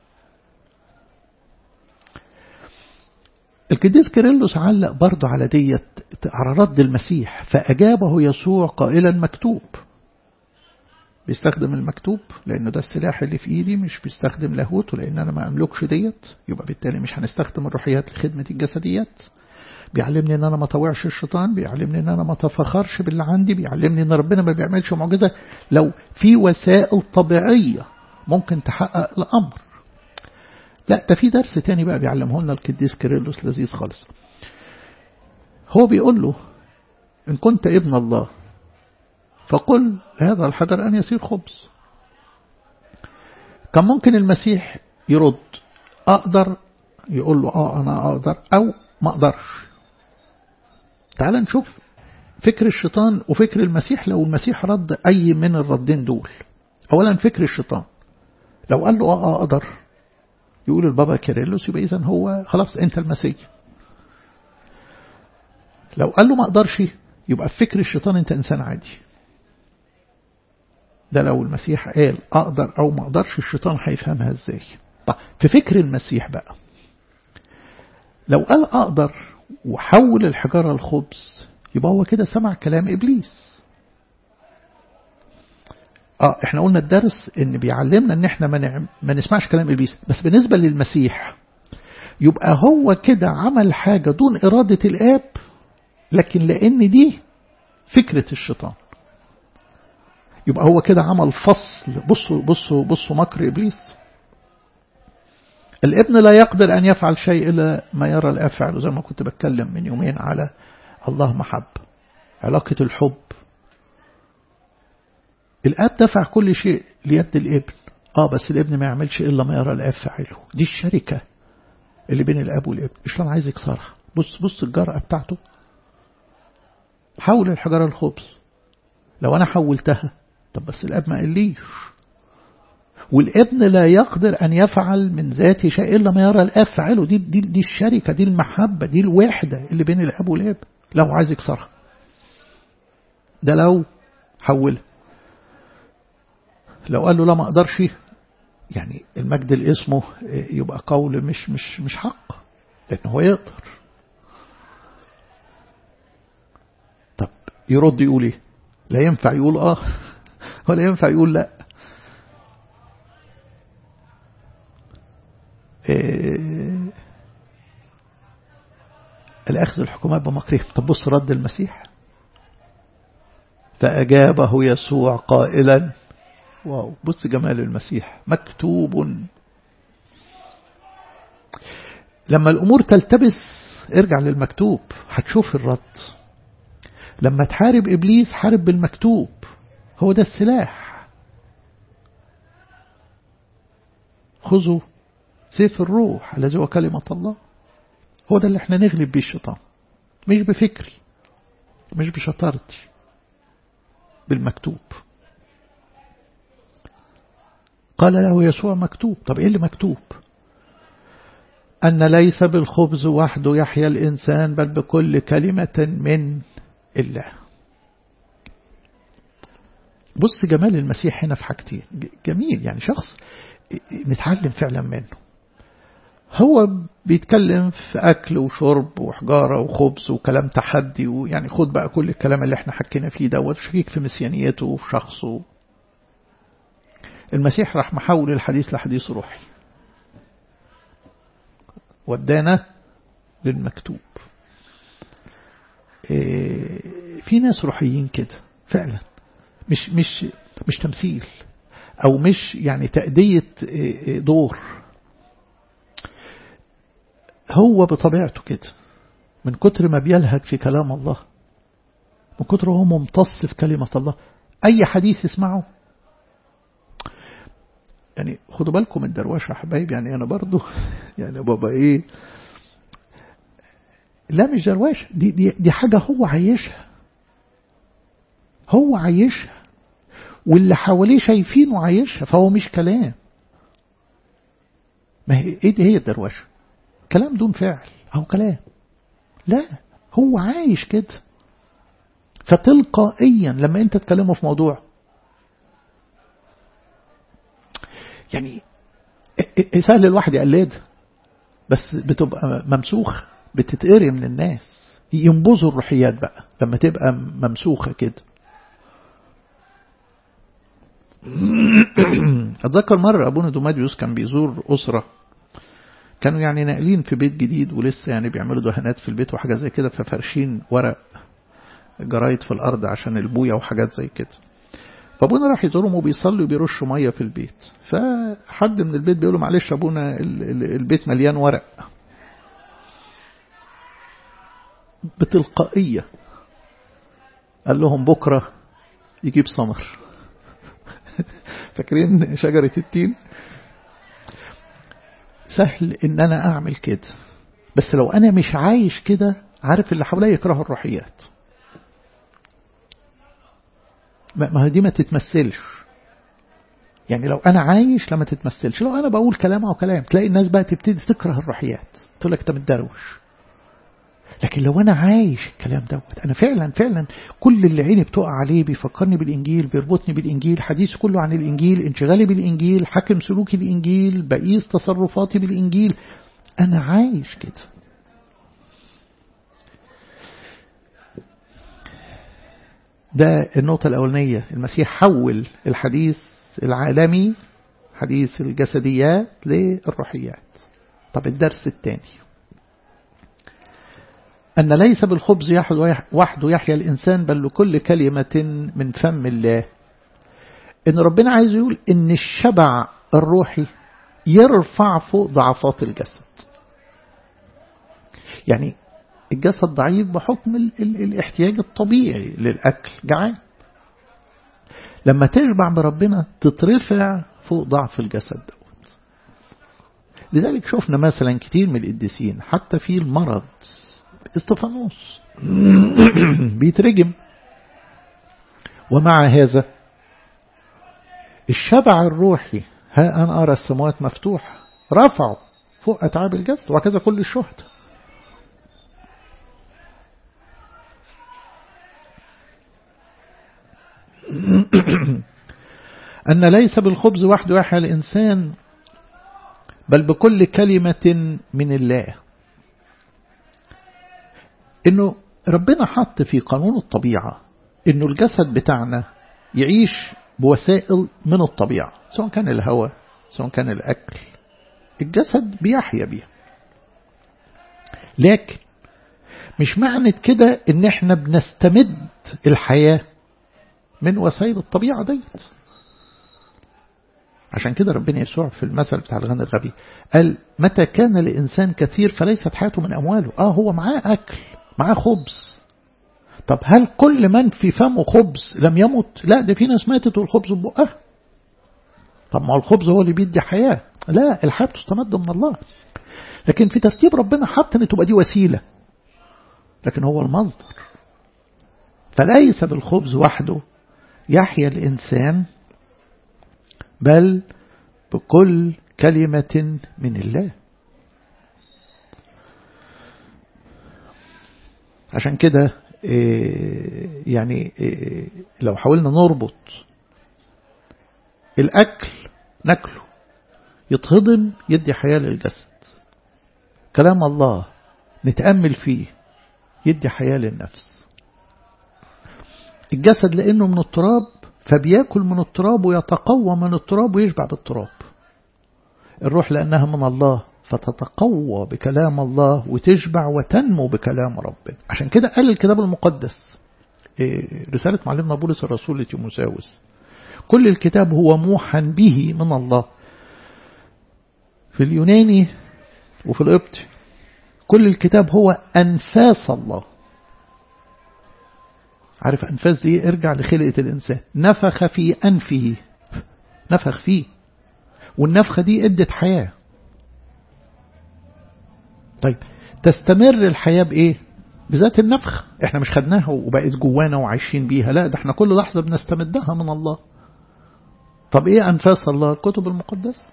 القديس كيرلس علق برضه على ديت على رد المسيح فأجابه يسوع قائلا مكتوب بيستخدم المكتوب لأنه ده السلاح اللي في إيدي مش بيستخدم لاهوت لأن أنا ما أملكش ديت يبقى بالتالي مش هنستخدم الروحيات لخدمة الجسديات بيعلمني ان انا ما طوعش الشيطان بيعلمني ان انا ما تفخرش باللي عندي بيعلمني ان ربنا ما بيعملش معجزة لو في وسائل طبيعية ممكن تحقق الامر لا ده في درس تاني بقى بيعلمه لنا القديس كيرلس لذيذ خالص هو بيقول له ان كنت ابن الله فقل هذا الحجر ان يصير خبز كان ممكن المسيح يرد اقدر يقول له اه انا اقدر او ما اقدرش تعال نشوف فكر الشيطان وفكر المسيح لو المسيح رد أي من الردين دول أولا فكر الشيطان لو قال له آه أقدر يقول البابا كيرلس يبقى إذا هو خلاص أنت المسيح لو قال له ما أقدرش يبقى في فكر الشيطان أنت إنسان عادي ده لو المسيح قال أقدر أو ما أقدرش الشيطان هيفهمها إزاي طيب في فكر المسيح بقى لو قال أقدر وحول الحجارة الخبز يبقى هو كده سمع كلام إبليس اه احنا قلنا الدرس ان بيعلمنا ان احنا ما, نعم ما نسمعش كلام ابليس بس بالنسبة للمسيح يبقى هو كده عمل حاجة دون ارادة الاب لكن لان دي فكرة الشيطان يبقى هو كده عمل فصل بصوا بصوا بصوا مكر ابليس الابن لا يقدر أن يفعل شيء إلا ما يرى الأب فعله زي ما كنت بتكلم من يومين على الله محب علاقة الحب الأب دفع كل شيء ليد الابن آه بس الابن ما يعملش إلا ما يرى الأب فعله دي الشركة اللي بين الأب والابن إشلون عايز يكسرها بص بص الجرأة بتاعته حول الحجارة الخبز لو أنا حولتها طب بس الأب ما قاليش والابن لا يقدر أن يفعل من ذاته شيء إلا ما يرى الأب فعله دي, دي, دي الشركة دي المحبة دي الوحدة اللي بين الأب والابن لو عايز يكسرها ده لو حولها لو قال له لا ما اقدرش يعني المجد اللي اسمه يبقى قول مش مش مش حق لأنه هو يقدر طب يرد يقول ايه لا ينفع يقول اه ولا ينفع يقول لا إيه الأخذ الحكومات بمكرهم طب بص رد المسيح فأجابه يسوع قائلا واو بص جمال المسيح مكتوب لما الأمور تلتبس ارجع للمكتوب هتشوف الرد لما تحارب إبليس حارب بالمكتوب هو ده السلاح خذوا سيف الروح الذي هو كلمة الله هو ده اللي احنا نغلب بيه الشيطان مش بفكري مش بشطارتي بالمكتوب قال له يسوع مكتوب طب ايه اللي مكتوب أن ليس بالخبز وحده يحيا الإنسان بل بكل كلمة من الله بص جمال المسيح هنا في حاجتين جميل يعني شخص نتعلم فعلا منه هو بيتكلم في أكل وشرب وحجارة وخبز وكلام تحدي ويعني خد بقى كل الكلام اللي احنا حكينا فيه دوت شكيك في مسيانيته وفي شخصه المسيح راح محول الحديث لحديث روحي ودانا للمكتوب في ناس روحيين كده فعلا مش مش مش تمثيل او مش يعني تأدية دور هو بطبيعته كده من كتر ما بيلهج في كلام الله من كتر هو ممتص في كلمة الله أي حديث يسمعه يعني خدوا بالكم من الدرواشة يا حبايب يعني أنا برضو يعني بابا إيه لا مش درواشة دي, دي, دي حاجة هو عايشها هو عايشها واللي حواليه شايفينه عايشها فهو مش كلام ما هي ايه دي هي الدرواشة كلام دون فعل أو كلام لا هو عايش كده فتلقائيا لما انت تكلمه في موضوع يعني سهل الواحد يقلد بس بتبقى ممسوخ بتتقري من الناس ينبذوا الروحيات بقى لما تبقى ممسوخة كده أتذكر مرة أبونا دوماديوس كان بيزور أسرة كانوا يعني ناقلين في بيت جديد ولسه يعني بيعملوا دهانات في البيت وحاجة زي كده ففرشين ورق جرايد في الأرض عشان البوية وحاجات زي كده فابونا راح يزورهم وبيصلي وبيرش ميه في البيت فحد من البيت بيقول له معلش ابونا البيت مليان ورق بتلقائيه قال لهم بكره يجيب ثمر فاكرين شجره التين سهل ان انا اعمل كده بس لو انا مش عايش كده عارف اللي حواليا يكرهوا الروحيات ما هي دي ما تتمثلش يعني لو انا عايش لما تتمثلش لو انا بقول كلام او كلام تلاقي الناس بقى تبتدي تكره الروحيات تقول لك انت متدروش لكن لو انا عايش الكلام دوت انا فعلا فعلا كل اللي عيني بتقع عليه بيفكرني بالانجيل بيربطني بالانجيل حديث كله عن الانجيل انشغالي بالانجيل حاكم سلوكي الانجيل بقيس تصرفاتي بالانجيل انا عايش كده ده النقطة الأولانية المسيح حول الحديث العالمي حديث الجسديات للروحيات طب الدرس الثاني أن ليس بالخبز وحده يحيا الإنسان بل لكل كلمة من فم الله إن ربنا عايز يقول إن الشبع الروحي يرفع فوق ضعفات الجسد يعني الجسد ضعيف بحكم ال ال الاحتياج الطبيعي للأكل جعان لما تشبع بربنا تترفع فوق ضعف الجسد دوت لذلك شفنا مثلا كتير من القديسين حتى في المرض استفانوس بيترجم ومع هذا الشبع الروحي ها أنا أرى السماوات مفتوحة رفعوا فوق أتعاب الجسد وهكذا كل الشهداء أن ليس بالخبز وحده يحيى الإنسان بل بكل كلمة من الله إنه ربنا حط في قانون الطبيعة إنه الجسد بتاعنا يعيش بوسائل من الطبيعة سواء كان الهواء سواء كان الأكل الجسد بيحيا بيها لكن مش معنى كده ان احنا بنستمد الحياة من وسائل الطبيعة ديت عشان كده ربنا يسوع في المثل بتاع الغني الغبي قال متى كان لإنسان كثير فليست حياته من أمواله آه هو معاه أكل معاه خبز طب هل كل من في فمه خبز لم يمت لا ده في ناس ماتت والخبز ببقها طب ما الخبز هو اللي بيدي حياة لا الحياة تستمد من الله لكن في ترتيب ربنا حط ان تبقى دي وسيلة لكن هو المصدر فليس بالخبز وحده يحيا الإنسان بل بكل كلمة من الله عشان كده يعني لو حاولنا نربط الأكل ناكله يتهضم يدي حياة للجسد كلام الله نتأمل فيه يدي حياة للنفس الجسد لأنه من التراب فبياكل من التراب ويتقوى من التراب ويشبع بالتراب الروح لأنها من الله فتتقوى بكلام الله وتشبع وتنمو بكلام ربنا عشان كده قال الكتاب المقدس رسالة معلمنا بولس الرسول لتيموساوس كل الكتاب هو موحى به من الله في اليوناني وفي القبطي كل الكتاب هو أنفاس الله عارف أنفاس دي ارجع لخلقة الإنسان نفخ في أنفه نفخ فيه والنفخة دي ادت حياة طيب تستمر الحياة بإيه بذات النفخ احنا مش خدناها وبقت جوانا وعايشين بيها لا ده احنا كل لحظة بنستمدها من الله طب ايه أنفاس الله الكتب المقدسة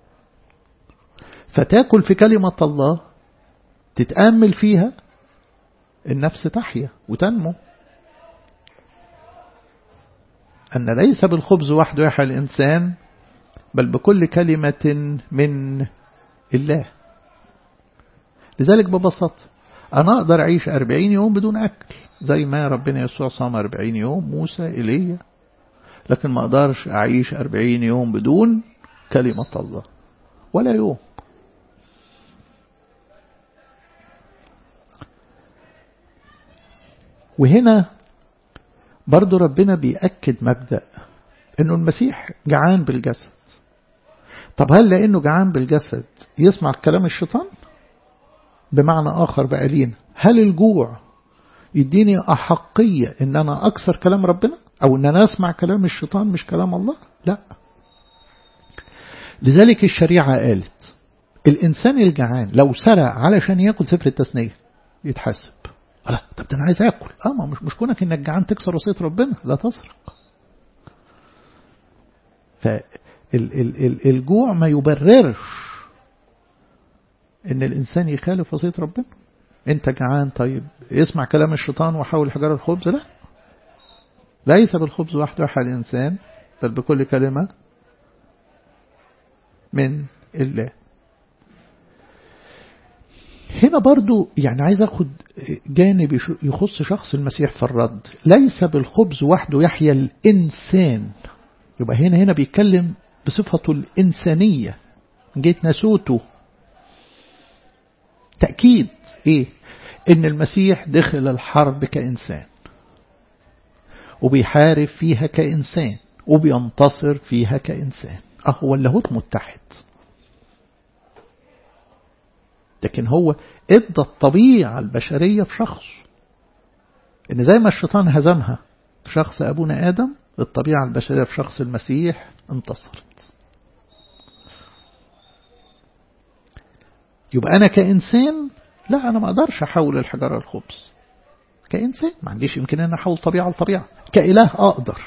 فتاكل في كلمة الله تتأمل فيها النفس تحيا وتنمو أن ليس بالخبز وحده يحيى الإنسان بل بكل كلمة من الله لذلك ببساطة أنا أقدر أعيش أربعين يوم بدون أكل زي ما ربنا يسوع صام أربعين يوم موسى إيليا لكن ما أقدرش أعيش أربعين يوم بدون كلمة الله ولا يوم وهنا برضو ربنا بيأكد مبدأ انه المسيح جعان بالجسد طب هل لانه جعان بالجسد يسمع كلام الشيطان بمعنى اخر بقى لينا هل الجوع يديني احقية ان انا اكسر كلام ربنا او ان انا اسمع كلام الشيطان مش كلام الله لا لذلك الشريعة قالت الانسان الجعان لو سرق علشان ياكل سفر التثنية يتحاسب لا طب ده انا عايز اكل اه ما مش مش كونك انك جعان تكسر وصيه ربنا لا تسرق فالجوع ما يبررش ان الانسان يخالف وصيه ربنا انت جعان طيب اسمع كلام الشيطان وحاول حجار الخبز لا ليس بالخبز وحده يحيى الانسان بل بكل كلمه من الله هنا برضو يعني عايز أخد جانب يخص شخص المسيح في الرد ليس بالخبز وحده يحيا الإنسان يبقى هنا هنا بيتكلم بصفته الإنسانية جيت نسوته تأكيد إيه إن المسيح دخل الحرب كإنسان وبيحارب فيها كإنسان وبينتصر فيها كإنسان أهو اللاهوت متحد لكن هو ادى الطبيعة البشرية في شخص ان زي ما الشيطان هزمها في شخص ابونا ادم الطبيعة البشرية في شخص المسيح انتصرت يبقى انا كإنسان لا انا ما اقدرش احول الحجارة الخبز كإنسان ما عنديش يمكن ان احول طبيعة لطبيعة كإله اقدر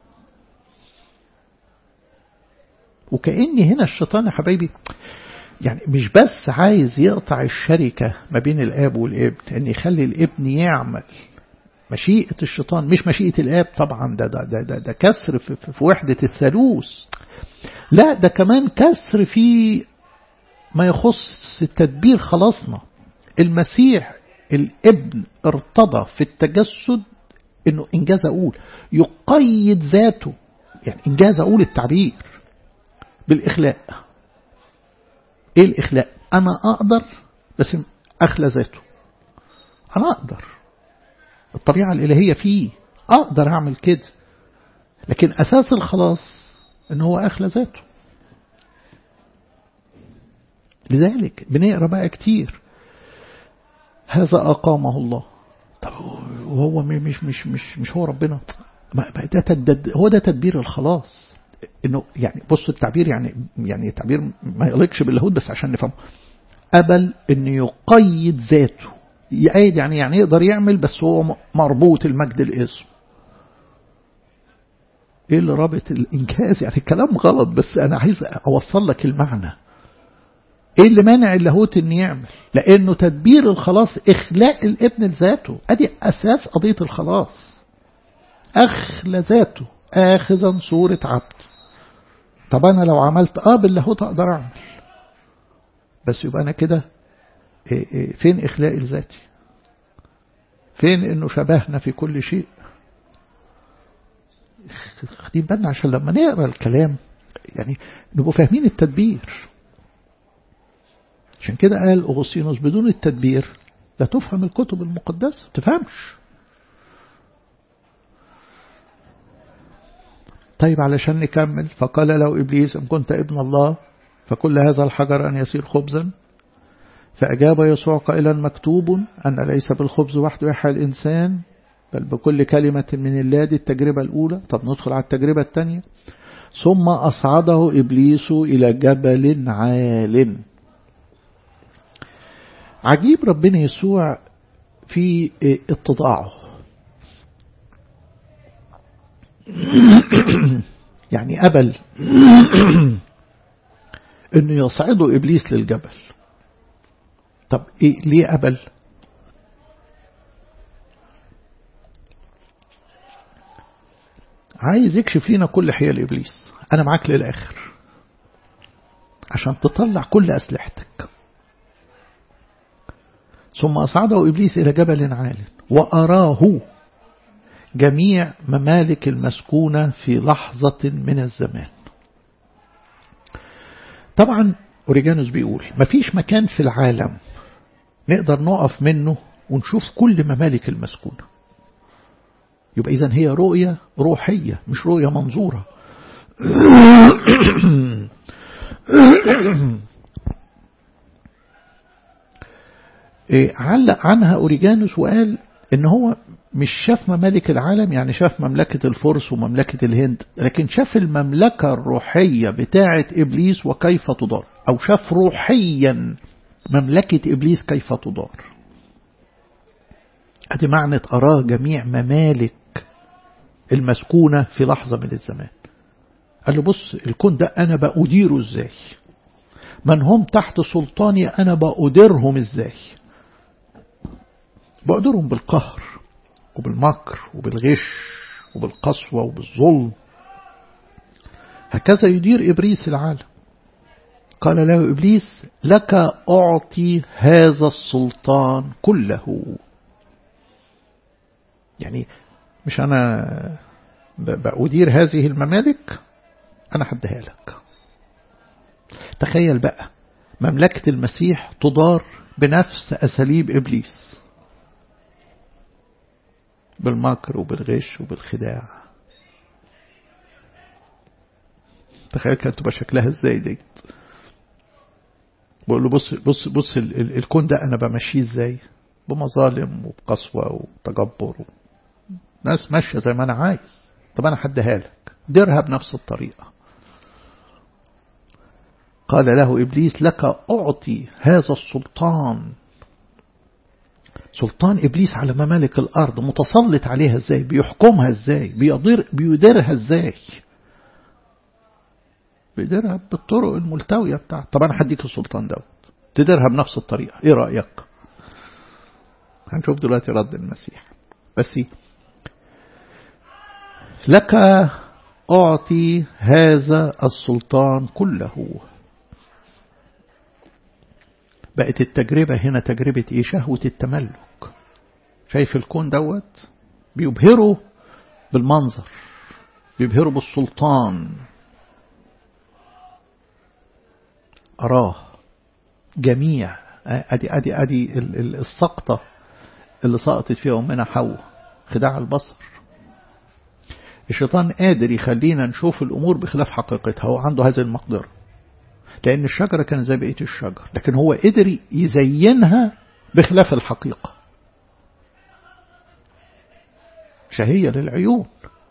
وكأني هنا الشيطان يا حبايبي يعني مش بس عايز يقطع الشركة ما بين الآب والابن أن يخلي الابن يعمل مشيئة الشيطان مش مشيئة الآب طبعا ده ده ده ده, ده كسر في, في وحدة الثالوث لا ده كمان كسر في ما يخص تدبير خلاصنا المسيح الابن ارتضى في التجسد انه انجاز اقول يقيد ذاته يعني انجاز اقول التعبير بالاخلاء ايه الاخلاء انا اقدر بس اخلى ذاته انا اقدر الطبيعة الالهية فيه اقدر اعمل كده لكن اساس الخلاص ان هو اخلى ذاته لذلك بنقرا بقى كتير هذا اقامه الله طب وهو مش مش مش مش هو ربنا ده تدد هو ده تدبير الخلاص انه يعني بصوا التعبير يعني يعني التعبير ما يليقش باللاهوت بس عشان نفهمه قبل انه يقيد ذاته يقيد يعني يعني يقدر يعمل بس هو مربوط المجد الاسم ايه اللي رابط الانجاز يعني الكلام غلط بس انا عايز اوصل لك المعنى ايه اللي مانع اللاهوت ان يعمل لانه تدبير الخلاص اخلاء الابن لذاته ادي اساس قضيه الخلاص اخلى ذاته اخذا صوره عبد طب انا لو عملت اه باللاهوت اقدر اعمل بس يبقى انا كده إيه إيه فين اخلاء ذاتي فين انه شبهنا في كل شيء خدين بالنا عشان لما نقرا الكلام يعني نبقى فاهمين التدبير عشان كده قال أغسطينوس بدون التدبير لا تفهم الكتب المقدسة ما تفهمش طيب علشان نكمل فقال له إبليس إن كنت ابن الله فكل هذا الحجر أن يصير خبزا فأجاب يسوع قائلا مكتوب أن ليس بالخبز وحده يحيى الإنسان بل بكل كلمة من الله دي التجربة الأولى طب ندخل على التجربة الثانية ثم أصعده إبليس إلى جبل عال عجيب ربنا يسوع في اتضاعه يعني قبل انه يصعده ابليس للجبل طب إيه ليه قبل عايز يكشف لنا كل حيل ابليس انا معاك للاخر عشان تطلع كل اسلحتك ثم أصعده إبليس إلى جبل عال وأراه جميع ممالك المسكونة في لحظة من الزمان طبعا أوريجانوس بيقول مفيش مكان في العالم نقدر نقف منه ونشوف كل ممالك المسكونة يبقى إذن هي رؤية روحية مش رؤية منظورة علق عنها أوريجانوس وقال إن هو مش شاف ممالك العالم يعني شاف مملكة الفرس ومملكة الهند لكن شاف المملكة الروحية بتاعة إبليس وكيف تدار أو شاف روحيا مملكة إبليس كيف تدار أدي معنى أراه جميع ممالك المسكونة في لحظة من الزمان قال له بص الكون ده أنا بأديره إزاي من هم تحت سلطاني أنا بأديرهم إزاي بأديرهم بالقهر وبالمكر وبالغش وبالقسوة وبالظلم هكذا يدير إبليس العالم قال له إبليس لك أعطي هذا السلطان كله يعني مش أنا بأدير هذه الممالك أنا حدها لك تخيل بقى مملكة المسيح تدار بنفس أساليب إبليس بالمكر وبالغش وبالخداع تخيل كانت تبقى شكلها ازاي ديت بقول له بص بص بص ال ال الكون ده انا بمشيه ازاي بمظالم وبقسوة وتجبر و... ناس ماشية زي ما انا عايز طب انا حدها لك ديرها بنفس الطريقة قال له إبليس لك أعطي هذا السلطان سلطان إبليس على ممالك الأرض متسلط عليها إزاي بيحكمها إزاي بيدير بيديرها إزاي بيديرها بالطرق الملتوية بتاعته طب أنا هديك السلطان دوت تديرها بنفس الطريقة إيه رأيك هنشوف دلوقتي رد المسيح بس لك أعطي هذا السلطان كله بقت التجربة هنا تجربة إيه شهوة التملك شايف الكون دوت بيبهره بالمنظر بيبهره بالسلطان أراه جميع أدي أدي أدي السقطة اللي سقطت فيها أمنا حواء خداع البصر الشيطان قادر يخلينا نشوف الأمور بخلاف حقيقتها هو عنده هذه المقدرة لأن الشجرة كان زي بقية الشجر لكن هو قدر يزينها بخلاف الحقيقة شهية للعيون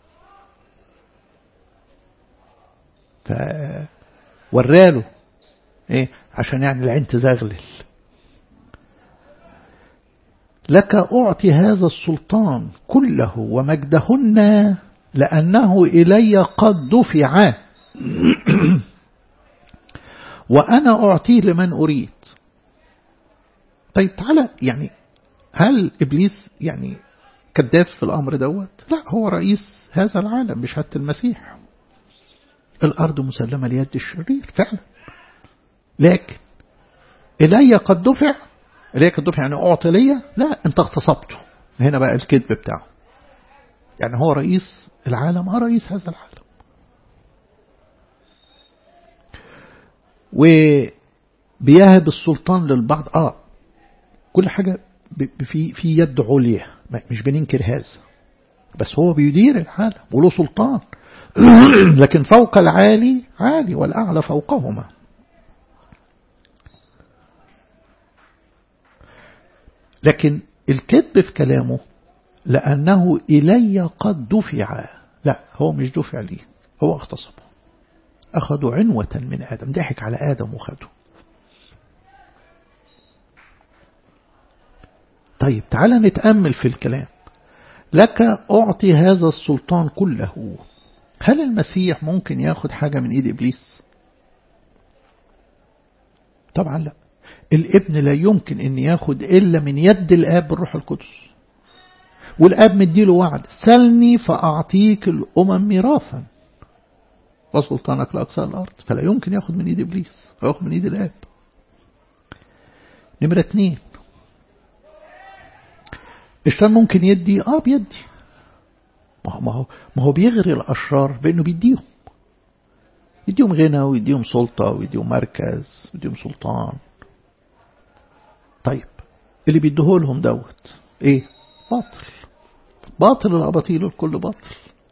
فوراله ايه عشان يعني العين تزغلل لك أعطي هذا السلطان كله ومجدهن لأنه إلي قد دفع وأنا أعطيه لمن أريد طيب تعالى يعني هل إبليس يعني كذاب في الأمر دوت لا هو رئيس هذا العالم بشهادة المسيح الأرض مسلمة ليد الشرير فعلا لكن إلي قد دفع إلي قد دفع يعني أعطي لي لا أنت اغتصبته هنا بقى الكذب بتاعه يعني هو رئيس العالم اه رئيس هذا العالم وبيهب السلطان للبعض اه كل حاجة في في يد عليا مش بننكر هذا بس هو بيدير العالم وله سلطان لكن فوق العالي عالي والأعلى فوقهما لكن الكذب في كلامه لأنه إلي قد دفع لا هو مش دفع لي هو اغتصبه أخذوا عنوة من آدم ضحك على آدم وخده طيب تعالى نتأمل في الكلام لك أعطي هذا السلطان كله هل المسيح ممكن ياخد حاجة من إيد إبليس طبعا لا الابن لا يمكن أن ياخد إلا من يد الآب بالروح القدس والآب مديله وعد سلني فأعطيك الأمم ميراثا وسلطانك لأقصى الأرض فلا يمكن ياخد من إيد إبليس ياخد من إيد الآب نمرة اتنين الشيطان ممكن يدي اه بيدي ما هو ما هو بيغري الأشرار بأنه بيديهم يديهم غنى ويديهم سلطة ويديهم مركز ويديهم سلطان طيب اللي بيديه لهم دوت ايه باطل باطل الأباطيل الكل باطل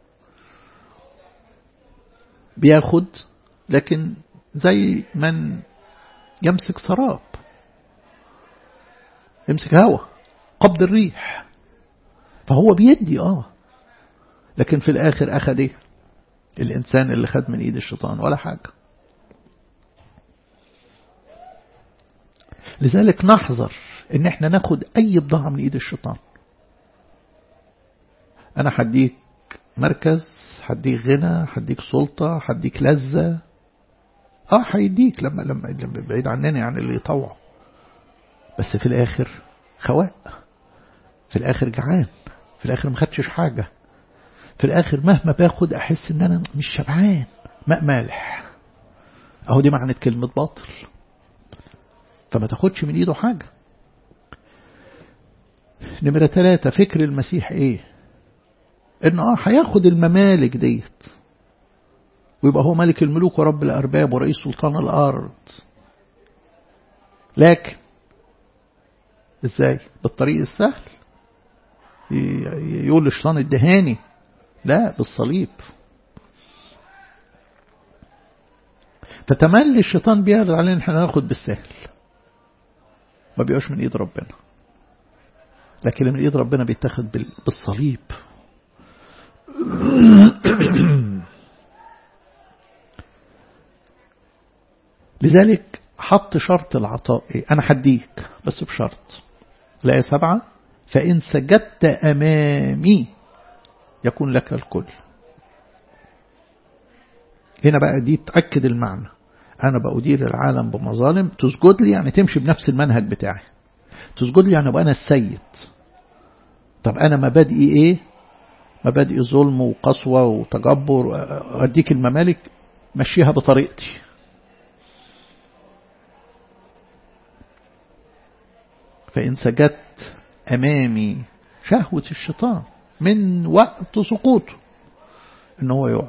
بياخد لكن زي من يمسك سراب يمسك هوا قبض الريح فهو بيدي اه لكن في الآخر أخذ ايه الإنسان اللي خد من إيد الشيطان ولا حاجة لذلك نحذر ان احنا ناخد اي بضاعة من ايد الشيطان انا حديك مركز حديك غنى حديك سلطة حديك لذة اه هيديك لما لما لما بعيد عننا يعني اللي يطوعه بس في الاخر خواء في الاخر جعان في الاخر ما خدتش حاجة في الاخر مهما باخد احس ان انا مش شبعان ماء مالح اهو دي معنى كلمة باطل فما تاخدش من ايده حاجة نمرة ثلاثة فكر المسيح ايه ان اه هياخد الممالك ديت ويبقى هو ملك الملوك ورب الارباب ورئيس سلطان الارض لكن ازاي بالطريق السهل يقول للشيطان الدهاني لا بالصليب فتملي الشيطان بيعرض علينا احنا ناخد بالسهل ما بيقاش من ايد ربنا لكن من ايد ربنا بيتاخد بالصليب لذلك حط شرط العطاء ايه انا حديك بس بشرط لا سبعة فإن سجدت أمامي يكون لك الكل هنا بقى دي تأكد المعنى أنا بأدير العالم بمظالم تسجد لي يعني تمشي بنفس المنهج بتاعي تسجد لي يعني أبقى أنا السيد طب أنا مبادئي إيه مبادئي ظلم وقسوة وتجبر أديك الممالك مشيها بطريقتي فإن سجدت أمامي شهوة الشيطان من وقت سقوطه إن هو يعبد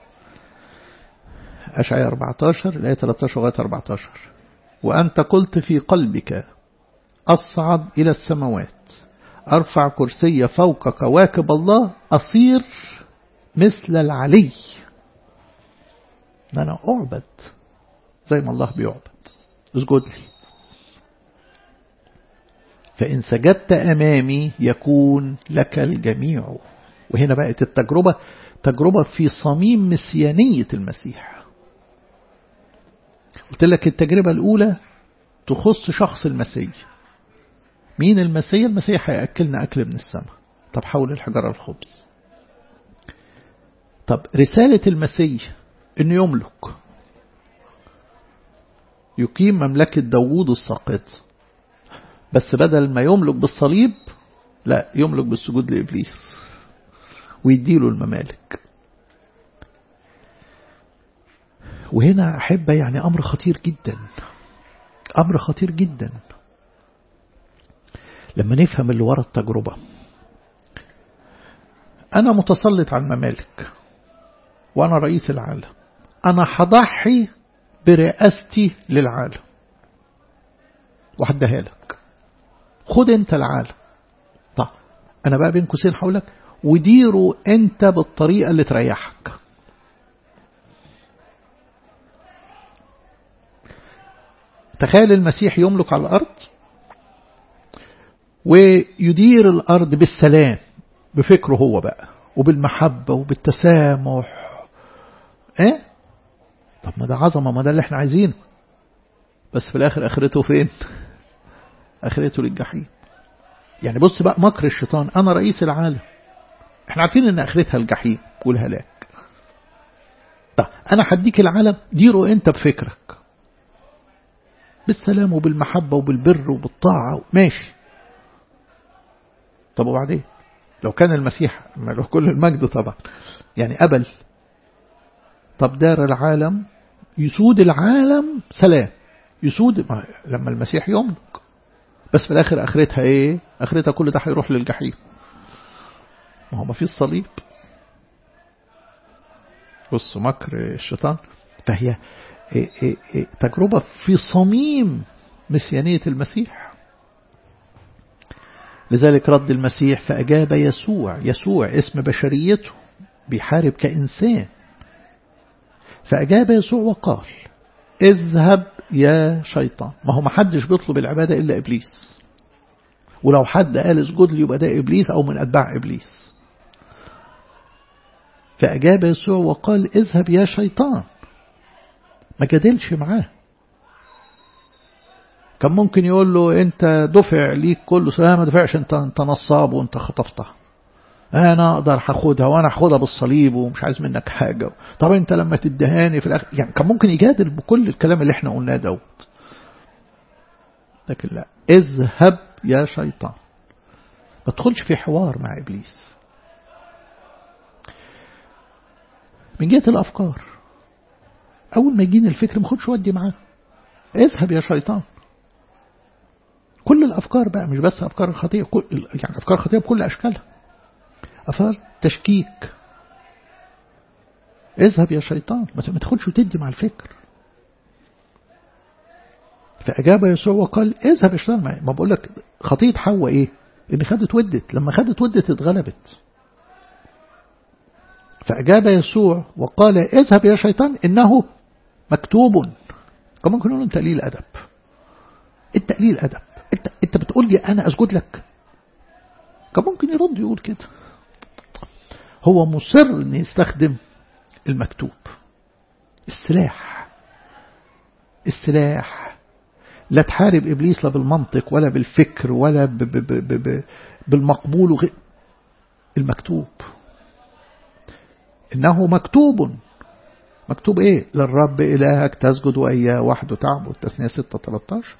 أشعية 14 الآية 13 لغاية 14 وأنت قلت في قلبك أصعد إلى السماوات أرفع كرسي فوق كواكب الله أصير مثل العلي أنا أعبد زي ما الله بيعبد اسجد لي فإن سجدت أمامي يكون لك الجميع وهنا بقت التجربة تجربة في صميم مسيانية المسيح قلت لك التجربة الأولى تخص شخص المسيح مين المسيح المسيح هيأكلنا أكل من السماء طب حول الحجرة الخبز طب رسالة المسيح أنه يملك يقيم مملكة داوود الساقط بس بدل ما يملك بالصليب لا يملك بالسجود لإبليس ويديله الممالك وهنا أحب يعني أمر خطير جدا أمر خطير جدا لما نفهم اللي ورا التجربة أنا متسلط على الممالك وأنا رئيس العالم أنا هضحي برئاستي للعالم وحدها لك خد انت العالم طب انا بقى بين قوسين حولك وديره انت بالطريقة اللي تريحك تخيل المسيح يملك على الأرض ويدير الأرض بالسلام بفكره هو بقى وبالمحبة وبالتسامح ايه طب ما ده عظمة ما ده اللي احنا عايزينه بس في الآخر آخرته فين آخرته للجحيم يعني بص بقى مكر الشيطان أنا رئيس العالم احنا عارفين ان آخرتها الجحيم والهلاك طب أنا هديك العالم ديره أنت بفكرك بالسلام وبالمحبة وبالبر وبالطاعة ماشي طب وبعدين لو كان المسيح له كل المجد طبعا يعني قبل طب دار العالم يسود العالم سلام يسود لما المسيح يملك بس في الآخر آخرتها إيه آخرتها كل ده هيروح للجحيم ما هو ما فيش صليب بص مكر الشيطان فهي تجربة في صميم مسيانية المسيح لذلك رد المسيح فأجاب يسوع يسوع اسم بشريته بيحارب كإنسان فأجاب يسوع وقال اذهب يا شيطان ما هو محدش بيطلب العبادة إلا إبليس ولو حد قال اسجد لي يبقى ده إبليس أو من أتباع إبليس فأجاب يسوع وقال اذهب يا شيطان ما جادلش معاه كان ممكن يقول له انت دفع ليك كله لا ما دفعش انت انت نصاب وانت خطفتها انا اقدر هاخدها وانا هاخدها بالصليب ومش عايز منك حاجه طب انت لما تدهاني في الاخر يعني كان ممكن يجادل بكل الكلام اللي احنا قلناه دوت لكن لا اذهب يا شيطان ما تدخلش في حوار مع ابليس من جهه الافكار اول ما يجيني الفكر ما خدش ودي معاه اذهب يا شيطان كل الافكار بقى مش بس افكار الخطيه كل يعني افكار الخطيه بكل اشكالها افكار تشكيك اذهب يا شيطان ما تاخدش وتدي مع الفكر فأجاب يسوع وقال اذهب يا شيطان ما بقول لك خطية حواء ايه ان خدت ودت لما خدت ودت اتغلبت فأجاب يسوع وقال اذهب يا شيطان إنه مكتوب كما ممكن نقول انت قليل أدب انت قليل أدب انت, انت بتقول لي أنا أسجد لك كان ممكن يرد يقول كده هو مصر ان يستخدم المكتوب السلاح السلاح لا تحارب إبليس لا بالمنطق ولا بالفكر ولا ب ب ب ب بالمقبول وغير المكتوب إنه مكتوب مكتوب إيه للرب إلهك تسجد وإياه وحده تعبد تسنية 6 13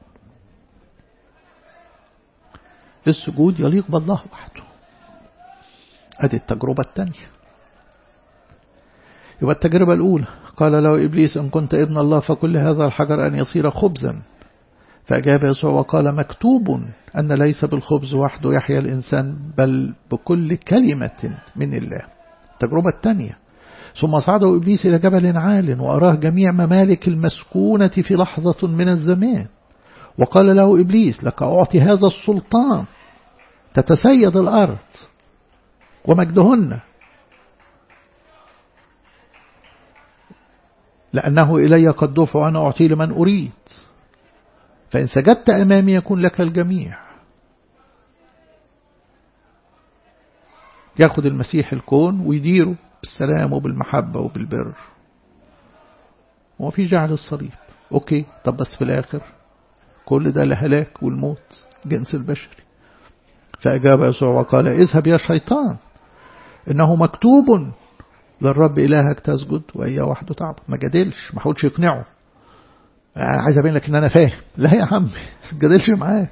السجود يليق بالله وحده أدي التجربة الثانية يبقى التجربة الأولى قال له إبليس إن كنت ابن الله فكل هذا الحجر أن يصير خبزا فأجاب يسوع وقال مكتوب أن ليس بالخبز وحده يحيا الإنسان بل بكل كلمة من الله التجربة الثانية ثم صعده إبليس إلى جبل عال وأراه جميع ممالك المسكونة في لحظة من الزمان وقال له إبليس لك أعطي هذا السلطان تتسيد الأرض ومجدهن لأنه إلي قد دفع وأنا أعطي لمن أريد فإن سجدت أمامي يكون لك الجميع ياخد المسيح الكون ويديره بالسلام وبالمحبة وبالبر وفي جعل الصليب أوكي طب بس في الآخر كل ده لهلاك والموت جنس البشري فأجاب يسوع وقال اذهب يا شيطان إنه مكتوب للرب إلهك تسجد وإياه وحده تعبد ما جادلش ما حاولش يقنعه أنا عايز أبين لك إن أنا فاهم لا يا عم ما تجادلش معاه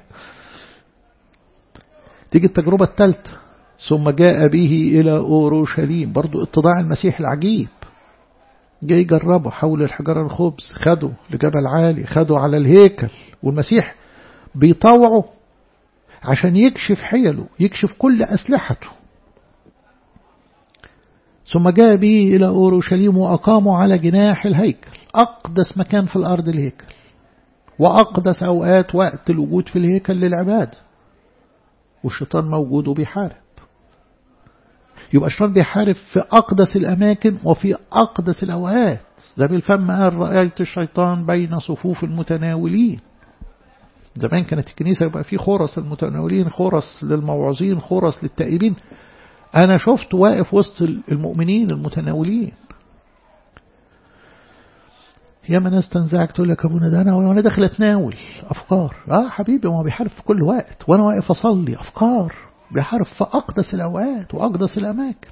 تيجي التجربة الثالثة ثم جاء به إلى أورشليم برضو اتضاع المسيح العجيب جاي يجربه حول الحجر الخبز خده لجبل عالي خده على الهيكل والمسيح بيطوعه عشان يكشف حيله يكشف كل أسلحته ثم جاء به إلى أورشليم وأقاموا على جناح الهيكل أقدس مكان في الأرض الهيكل وأقدس أوقات وقت الوجود في الهيكل للعبادة والشيطان موجود وبيحارب يبقى الشيطان بيحارب في أقدس الأماكن وفي أقدس الأوقات زي بالفم قال رأيت الشيطان بين صفوف المتناولين زمان كانت الكنيسة يبقى في خرس المتناولين خرس للموعظين خرس للتائبين أنا شفت واقف وسط المؤمنين المتناولين يا ما ناس تنزعك تقول لك ابونا ده انا وانا داخل اتناول افكار اه حبيبي ما هو بيحارب في كل وقت وانا واقف اصلي افكار بيحارب في اقدس الاوقات واقدس الاماكن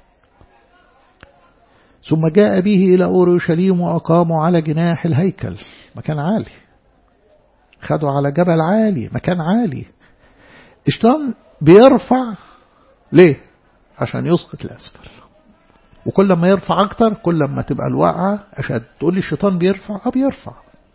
ثم جاء به الى اورشليم واقاموا على جناح الهيكل مكان عالي خدوا على جبل عالي مكان عالي الشيطان بيرفع ليه عشان يسقط الاسفل وكل ما يرفع أكتر كل ما تبقى الوقعة أشد تقول لي الشيطان بيرفع أه بيرفع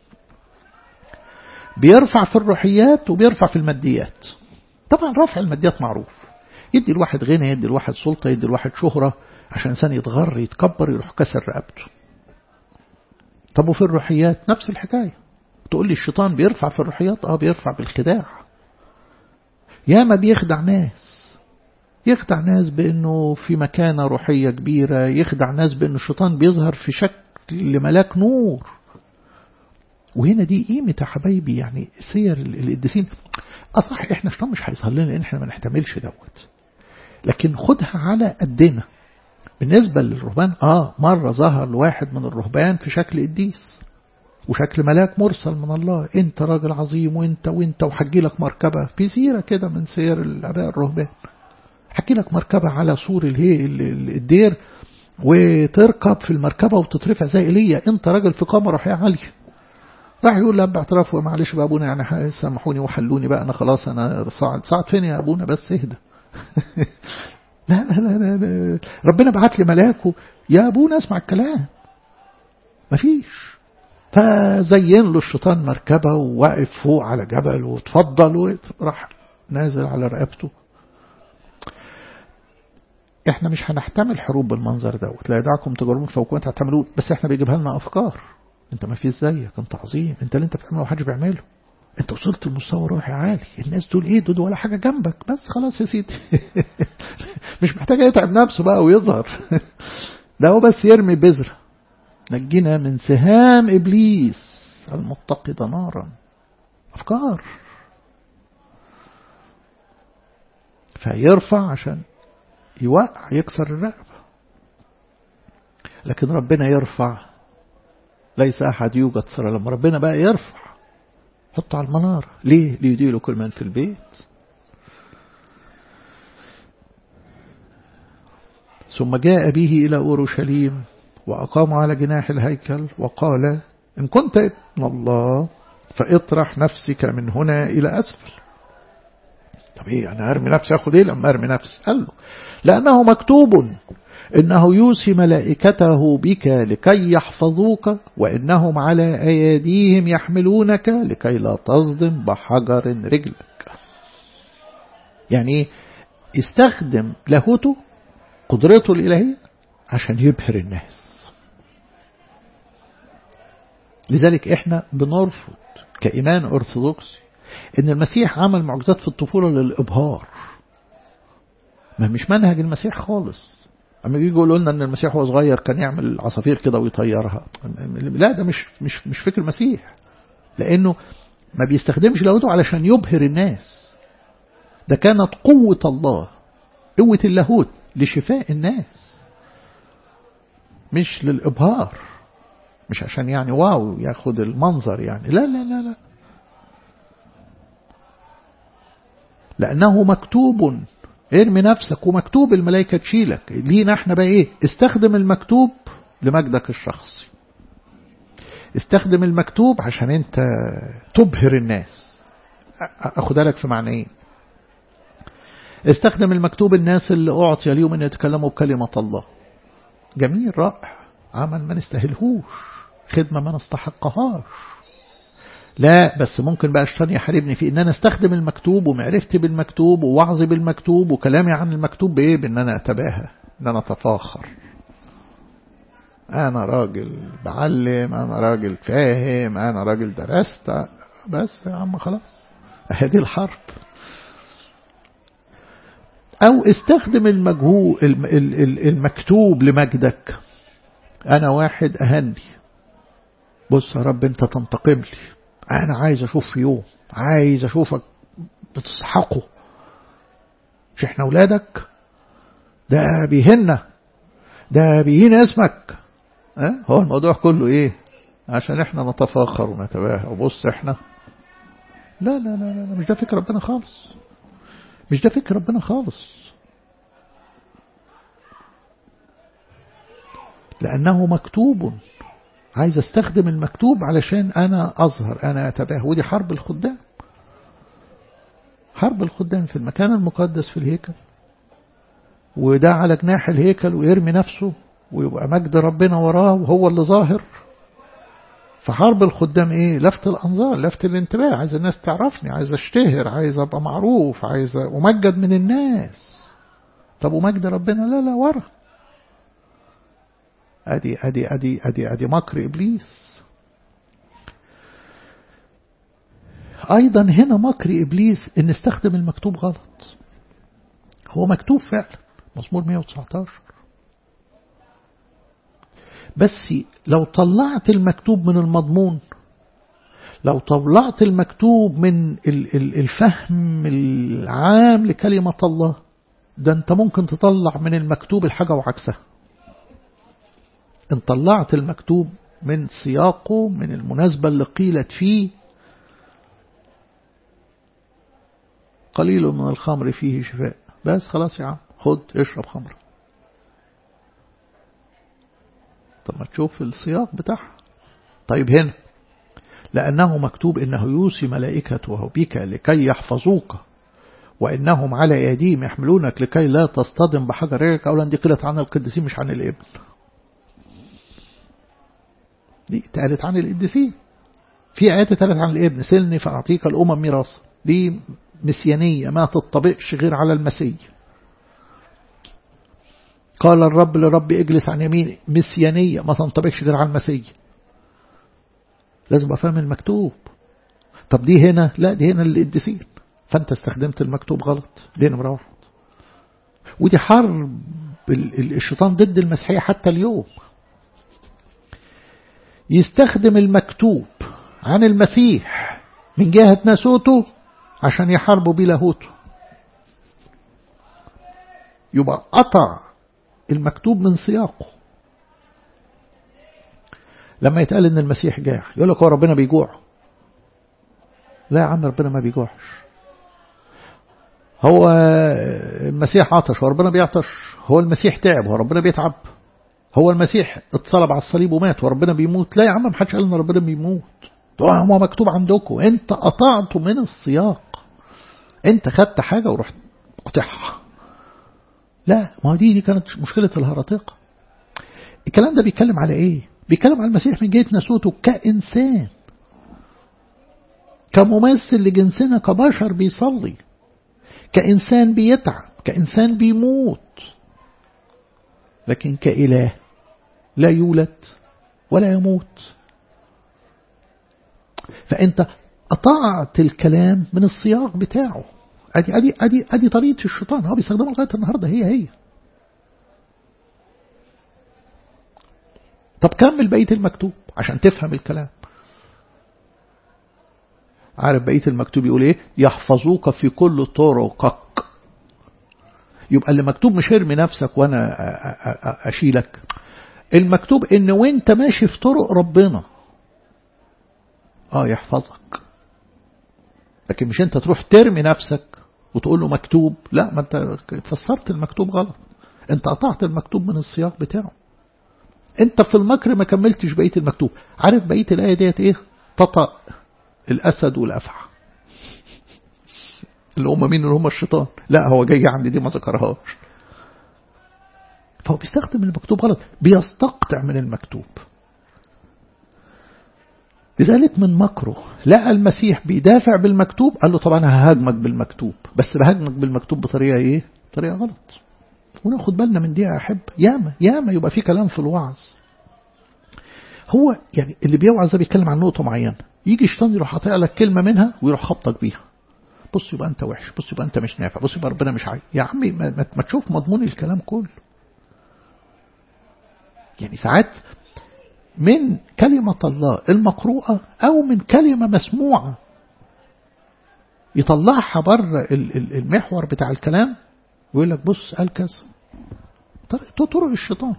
بيرفع في الروحيات وبيرفع في الماديات طبعا رفع الماديات معروف يدي الواحد غنى يدي الواحد سلطة يدي الواحد شهرة عشان إنسان يتغر يتكبر يروح كسر رقبته طب وفي الروحيات نفس الحكاية تقول لي الشيطان بيرفع في الروحيات اه بيرفع بالخداع ياما بيخدع ناس يخدع ناس بأنه في مكانة روحية كبيرة يخدع ناس بأنه الشيطان بيظهر في شكل ملاك نور وهنا دي قيمة يا حبايبي يعني سير القديسين أصح إحنا الشيطان مش هيظهر لنا لأن إحنا ما نحتملش دوت لكن خدها على قدنا بالنسبة للرهبان آه مرة ظهر لواحد من الرهبان في شكل قديس وشكل ملاك مرسل من الله انت راجل عظيم وانت وانت وحجي لك مركبة في سيرة كده من سير الاباء الرهبان حكي لك مركبة على سور الهي الدير وتركب في المركبة وتترفع زي ايليا انت راجل في قامة روحية عالية راح يقول لا باعتراف معلش بقى ابونا يعني سامحوني وحلوني بقى انا خلاص انا صاعد صاعد فين يا ابونا بس اهدى لا لا لا لا ربنا بعت لي ملاكه يا ابونا اسمع الكلام مفيش فزين له الشيطان مركبة وواقف فوق على جبل وتفضل وراح نازل على رقبته احنا مش هنحتمل حروب بالمنظر دوت لا يدعكم تجربون فوقكم تعتملون بس احنا بيجيبها لنا افكار انت ما في زيك انت عظيم انت اللي انت بتعمله محدش بيعمله انت وصلت لمستوى روحي عالي الناس دول ايه دول ولا حاجة جنبك بس خلاص يا سيدي مش محتاج يتعب نفسه بقى ويظهر ده هو بس يرمي بذرة نجينا من سهام إبليس المتقدة نارا أفكار فيرفع عشان يوقع يكسر الرقبة لكن ربنا يرفع ليس أحد يوجد صرا لما ربنا بقى يرفع حطه على المنارة ليه ليديله كل من في البيت ثم جاء به إلى أورشليم وأقام على جناح الهيكل وقال إن كنت ابن الله فاطرح نفسك من هنا إلى أسفل طب إيه أنا أرمي نفسي أخذ إيه لما أرمي نفسي قال له لأنه مكتوب إنه يوصي ملائكته بك لكي يحفظوك وإنهم على أيديهم يحملونك لكي لا تصدم بحجر رجلك يعني استخدم لاهوته قدرته الإلهية عشان يبهر الناس لذلك احنا بنرفض كإيمان أرثوذكسي إن المسيح عمل معجزات في الطفولة للإبهار ما مش منهج المسيح خالص أما يجي يقولوا لنا إن المسيح وهو صغير كان يعمل عصافير كده ويطيرها لا ده مش مش مش فكر المسيح لأنه ما بيستخدمش لاهوته علشان يبهر الناس ده كانت قوة الله قوة اللاهوت لشفاء الناس مش للإبهار مش عشان يعني واو ياخد المنظر يعني لا لا لا لا لأنه مكتوب ارمي نفسك ومكتوب الملائكة تشيلك لينا احنا بقى ايه استخدم المكتوب لمجدك الشخصي استخدم المكتوب عشان انت تبهر الناس اخدها لك في معنيين استخدم المكتوب الناس اللي اعطي اليوم ان يتكلموا بكلمة الله جميل رائع عمل ما نستاهلهوش خدمة ما نستحقهاش لا بس ممكن بقى الشيطان يحاربني في ان انا استخدم المكتوب ومعرفتي بالمكتوب ووعظي بالمكتوب وكلامي عن المكتوب بايه بان انا اتباهى ان انا اتفاخر انا راجل بعلم انا راجل فاهم انا راجل درست بس يا عم خلاص هذه الحرب او استخدم المجهول المكتوب لمجدك انا واحد اهني بص يا رب انت تنتقم لي انا عايز اشوف في يوم عايز اشوفك بتسحقه مش احنا اولادك ده بيهنا ده بيهين اسمك اه؟ هو الموضوع كله ايه عشان احنا نتفاخر ونتباهى وبص احنا لا لا لا لا مش ده فكر ربنا خالص مش ده فكر ربنا خالص لأنه مكتوب عايز استخدم المكتوب علشان أنا أظهر أنا أتباهى ودي حرب الخدام حرب الخدام في المكان المقدس في الهيكل وده على جناح الهيكل ويرمي نفسه ويبقى مجد ربنا وراه وهو اللي ظاهر فحرب الخدام ايه لفت الانظار لفت الانتباه عايز الناس تعرفني عايز اشتهر عايز ابقى معروف عايز امجد من الناس طب ومجد ربنا لا لا ورا ادي ادي ادي ادي ادي مكر ابليس ايضا هنا مكر ابليس ان استخدم المكتوب غلط هو مكتوب فعلا مزمور 119 بس لو طلعت المكتوب من المضمون لو طلعت المكتوب من الفهم العام لكلمة الله ده انت ممكن تطلع من المكتوب الحاجة وعكسها ان طلعت المكتوب من سياقه من المناسبة اللي قيلت فيه قليل من الخمر فيه شفاء بس خلاص يا عم خد اشرب خمر طب ما تشوف السياق بتاعها طيب هنا لأنه مكتوب إنه يوصي ملائكته بك لكي يحفظوك وإنهم على أيديهم يحملونك لكي لا تصطدم بحجر رجلك أولا دي قلت عن القديسين مش عن الابن دي اتقالت عن القديسين في آيات اتقالت عن الابن سلني فأعطيك الأمم ميراثا دي مسيانية ما تطبقش غير على المسيح قال الرب لرب اجلس عن يمين مسيانية ما تنطبقش غير على المسيح لازم افهم المكتوب طب دي هنا لا دي هنا للقديسين فانت استخدمت المكتوب غلط دي نمرة واحد ودي حرب الشيطان ضد المسيحية حتى اليوم يستخدم المكتوب عن المسيح من جهة ناسوته عشان يحاربوا بلاهوته يبقى قطع المكتوب من سياقه لما يتقال ان المسيح جاع يقول لك هو ربنا بيجوع لا يا عم ربنا ما بيجوعش هو المسيح عطش هو ربنا بيعطش هو المسيح تعب هو ربنا بيتعب هو المسيح اتصلب على الصليب ومات وربنا بيموت لا يا عم ما حدش قال ان ربنا بيموت هو مكتوب عندكم انت قطعته من السياق انت خدت حاجة ورحت قطعها لا ما دي دي كانت مشكلة الهرطقة الكلام ده بيتكلم على ايه بيتكلم على المسيح من جهة نسوته كإنسان كممثل لجنسنا كبشر بيصلي كإنسان بيتعب كإنسان بيموت لكن كإله لا يولد ولا يموت فأنت قطعت الكلام من السياق بتاعه ادي ادي ادي ادي طريقه الشيطان هو بيستخدمها لغايه النهارده هي هي طب كمل بقيه المكتوب عشان تفهم الكلام عارف بقيه المكتوب يقول ايه يحفظوك في كل طرقك يبقى اللي مكتوب مش ارمي نفسك وانا اشيلك المكتوب ان وانت ماشي في طرق ربنا اه يحفظك لكن مش انت تروح ترمي نفسك وتقول له مكتوب لا ما انت فسرت المكتوب غلط انت قطعت المكتوب من السياق بتاعه انت في المكر ما كملتش بقية المكتوب عارف بقية الآية ديت ايه تطأ الأسد والأفعى اللي هم مين اللي هم الشيطان لا هو جاي عندي دي ما ذكرهاش فهو بيستخدم المكتوب غلط بيستقطع من المكتوب لذلك من مكره لقى المسيح بيدافع بالمكتوب قال له طبعا ههاجمك بالمكتوب بس بهاجمك بالمكتوب بطريقة ايه طريقة غلط وناخد بالنا من دي يا أحب ياما ياما يبقى في كلام في الوعظ هو يعني اللي بيوعظ ده بيتكلم عن نقطة معينة يجي الشيطان يروح قاطع لك كلمة منها ويروح خبطك بيها بص يبقى انت وحش بص يبقى انت مش نافع بص يبقى ربنا مش عايز يا عمي ما, ما تشوف مضمون الكلام كله يعني ساعات من كلمة الله المقروءة أو من كلمة مسموعة يطلعها بره المحور بتاع الكلام ويقول لك بص قال كذا طرق الشيطان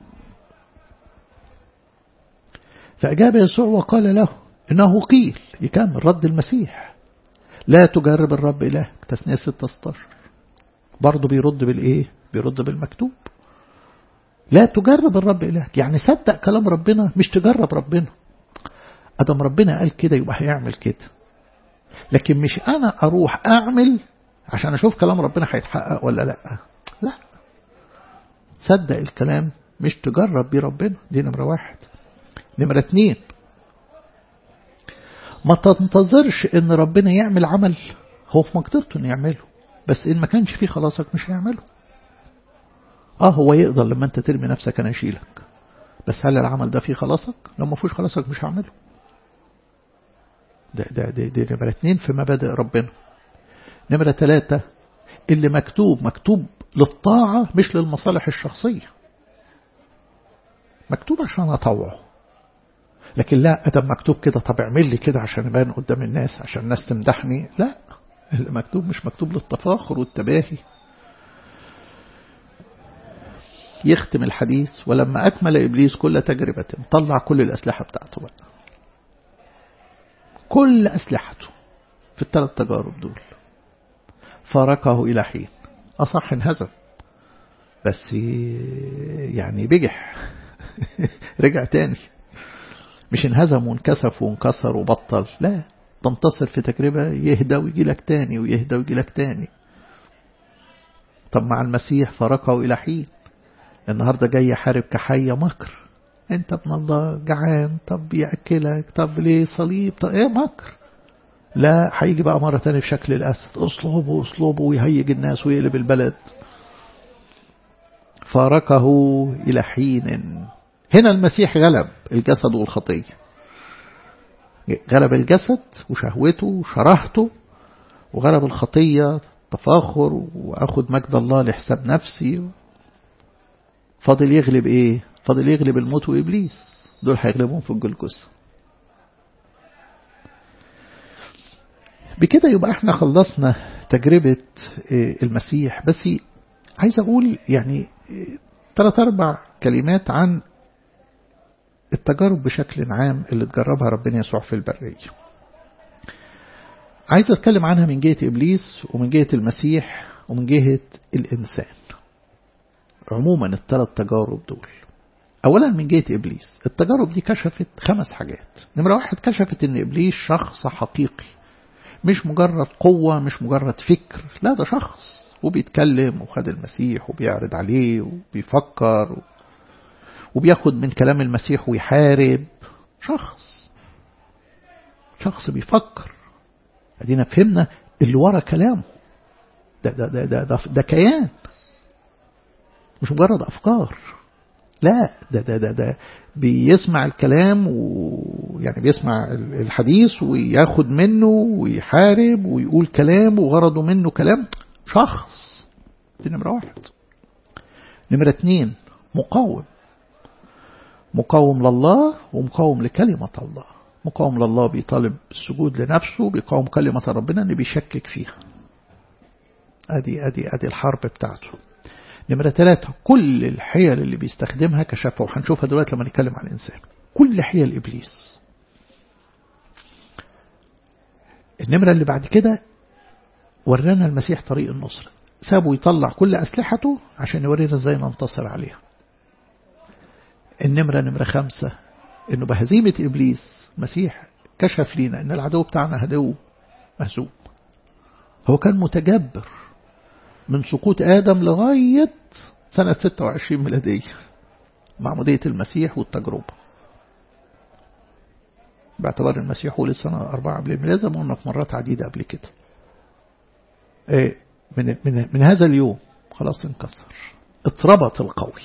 فأجاب يسوع وقال له إنه قيل يكمل رد المسيح لا تجرب الرب إلهك تسنية 16 برضه بيرد بالإيه بيرد بالمكتوب لا تجرب الرب إلهك يعني صدق كلام ربنا مش تجرب ربنا أدم ربنا قال كده يبقى هيعمل كده لكن مش أنا أروح أعمل عشان أشوف كلام ربنا هيتحقق ولا لا لا صدق الكلام مش تجرب بيه ربنا دي نمرة واحد نمرة اتنين ما تنتظرش ان ربنا يعمل عمل هو في مقدرته انه يعمله بس ان ما كانش فيه خلاصك مش هيعمله اه هو يقدر لما انت ترمي نفسك انا اشيلك بس هل العمل ده فيه خلاصك لو ما فيهوش خلاصك مش هعمله ده, ده, ده, ده نمرة اتنين في مبادئ ربنا نمرة ثلاثة اللي مكتوب مكتوب للطاعة مش للمصالح الشخصية مكتوب عشان أطوعه لكن لا أدم مكتوب كده طب اعمل لي كده عشان أبان قدام الناس عشان الناس تمدحني لا اللي مكتوب مش مكتوب للتفاخر والتباهي يختم الحديث ولما أكمل إبليس كل تجربة طلع كل الأسلحة بتاعته بقى كل أسلحته في الثلاث تجارب دول فارقه إلى حين أصح انهزم بس يعني بجح رجع تاني مش انهزم وانكسف وانكسر وبطل لا تنتصر في تجربة يهدى ويجي لك تاني ويهدى ويجي لك تاني طب مع المسيح فرقه إلى حين النهاردة جاي يحارب كحية مكر انت ابن الله جعان طب يأكلك طب ليه صليب طب ايه مكر لا هيجي بقى مرة تانية في شكل الأسد اصلبه اصلبه ويهيج الناس ويقلب البلد فارقه إلى حين هنا المسيح غلب الجسد والخطية غلب الجسد وشهوته وشرهته وغلب الخطية تفاخر وأخذ مجد الله لحساب نفسي فاضل يغلب إيه فاضل يغلب الموت وإبليس دول هيغلبون في الجلجثة بكده يبقى احنا خلصنا تجربة المسيح بس عايز أقول يعني ثلاث أربع كلمات عن التجارب بشكل عام اللي تجربها ربنا يسوع في البرية عايز أتكلم عنها من جهة إبليس ومن جهة المسيح ومن جهة الإنسان عموما الثلاث تجارب دول أولا من جهة إبليس التجارب دي كشفت خمس حاجات نمرة واحد كشفت إن إبليس شخص حقيقي مش مجرد قوة مش مجرد فكر لا ده شخص وبيتكلم وخد المسيح وبيعرض عليه وبيفكر وبياخد من كلام المسيح ويحارب شخص شخص بيفكر ادينا فهمنا اللي ورا كلامه ده ده ده ده, ده, ده كيان مش مجرد افكار لا ده ده ده ده بيسمع الكلام ويعني بيسمع الحديث وياخد منه ويحارب ويقول كلام وغرضه منه كلام شخص دي نمرة واحد نمرة اتنين مقاوم مقاوم لله ومقاوم لكلمة الله مقاوم لله بيطالب السجود لنفسه بيقاوم كلمة ربنا اللي بيشكك فيها ادي ادي ادي الحرب بتاعته نمرة ثلاثة كل الحيل اللي بيستخدمها كشفها وهنشوفها دلوقتي لما نتكلم عن الإنسان كل حيل إبليس النمرة اللي بعد كده ورانا المسيح طريق النصر سابه يطلع كل أسلحته عشان يورينا ازاي ننتصر عليها النمرة نمرة خمسة انه بهزيمة إبليس مسيح كشف لنا ان العدو بتاعنا عدو مهزوم هو كان متجبر من سقوط آدم لغاية سنة 26 ميلادية معمودية المسيح والتجربة باعتبار المسيح ولد سنة أربعة قبل الميلاد زي ما قلنا في مرات عديدة قبل كده من, من, من هذا اليوم خلاص انكسر اتربط القوي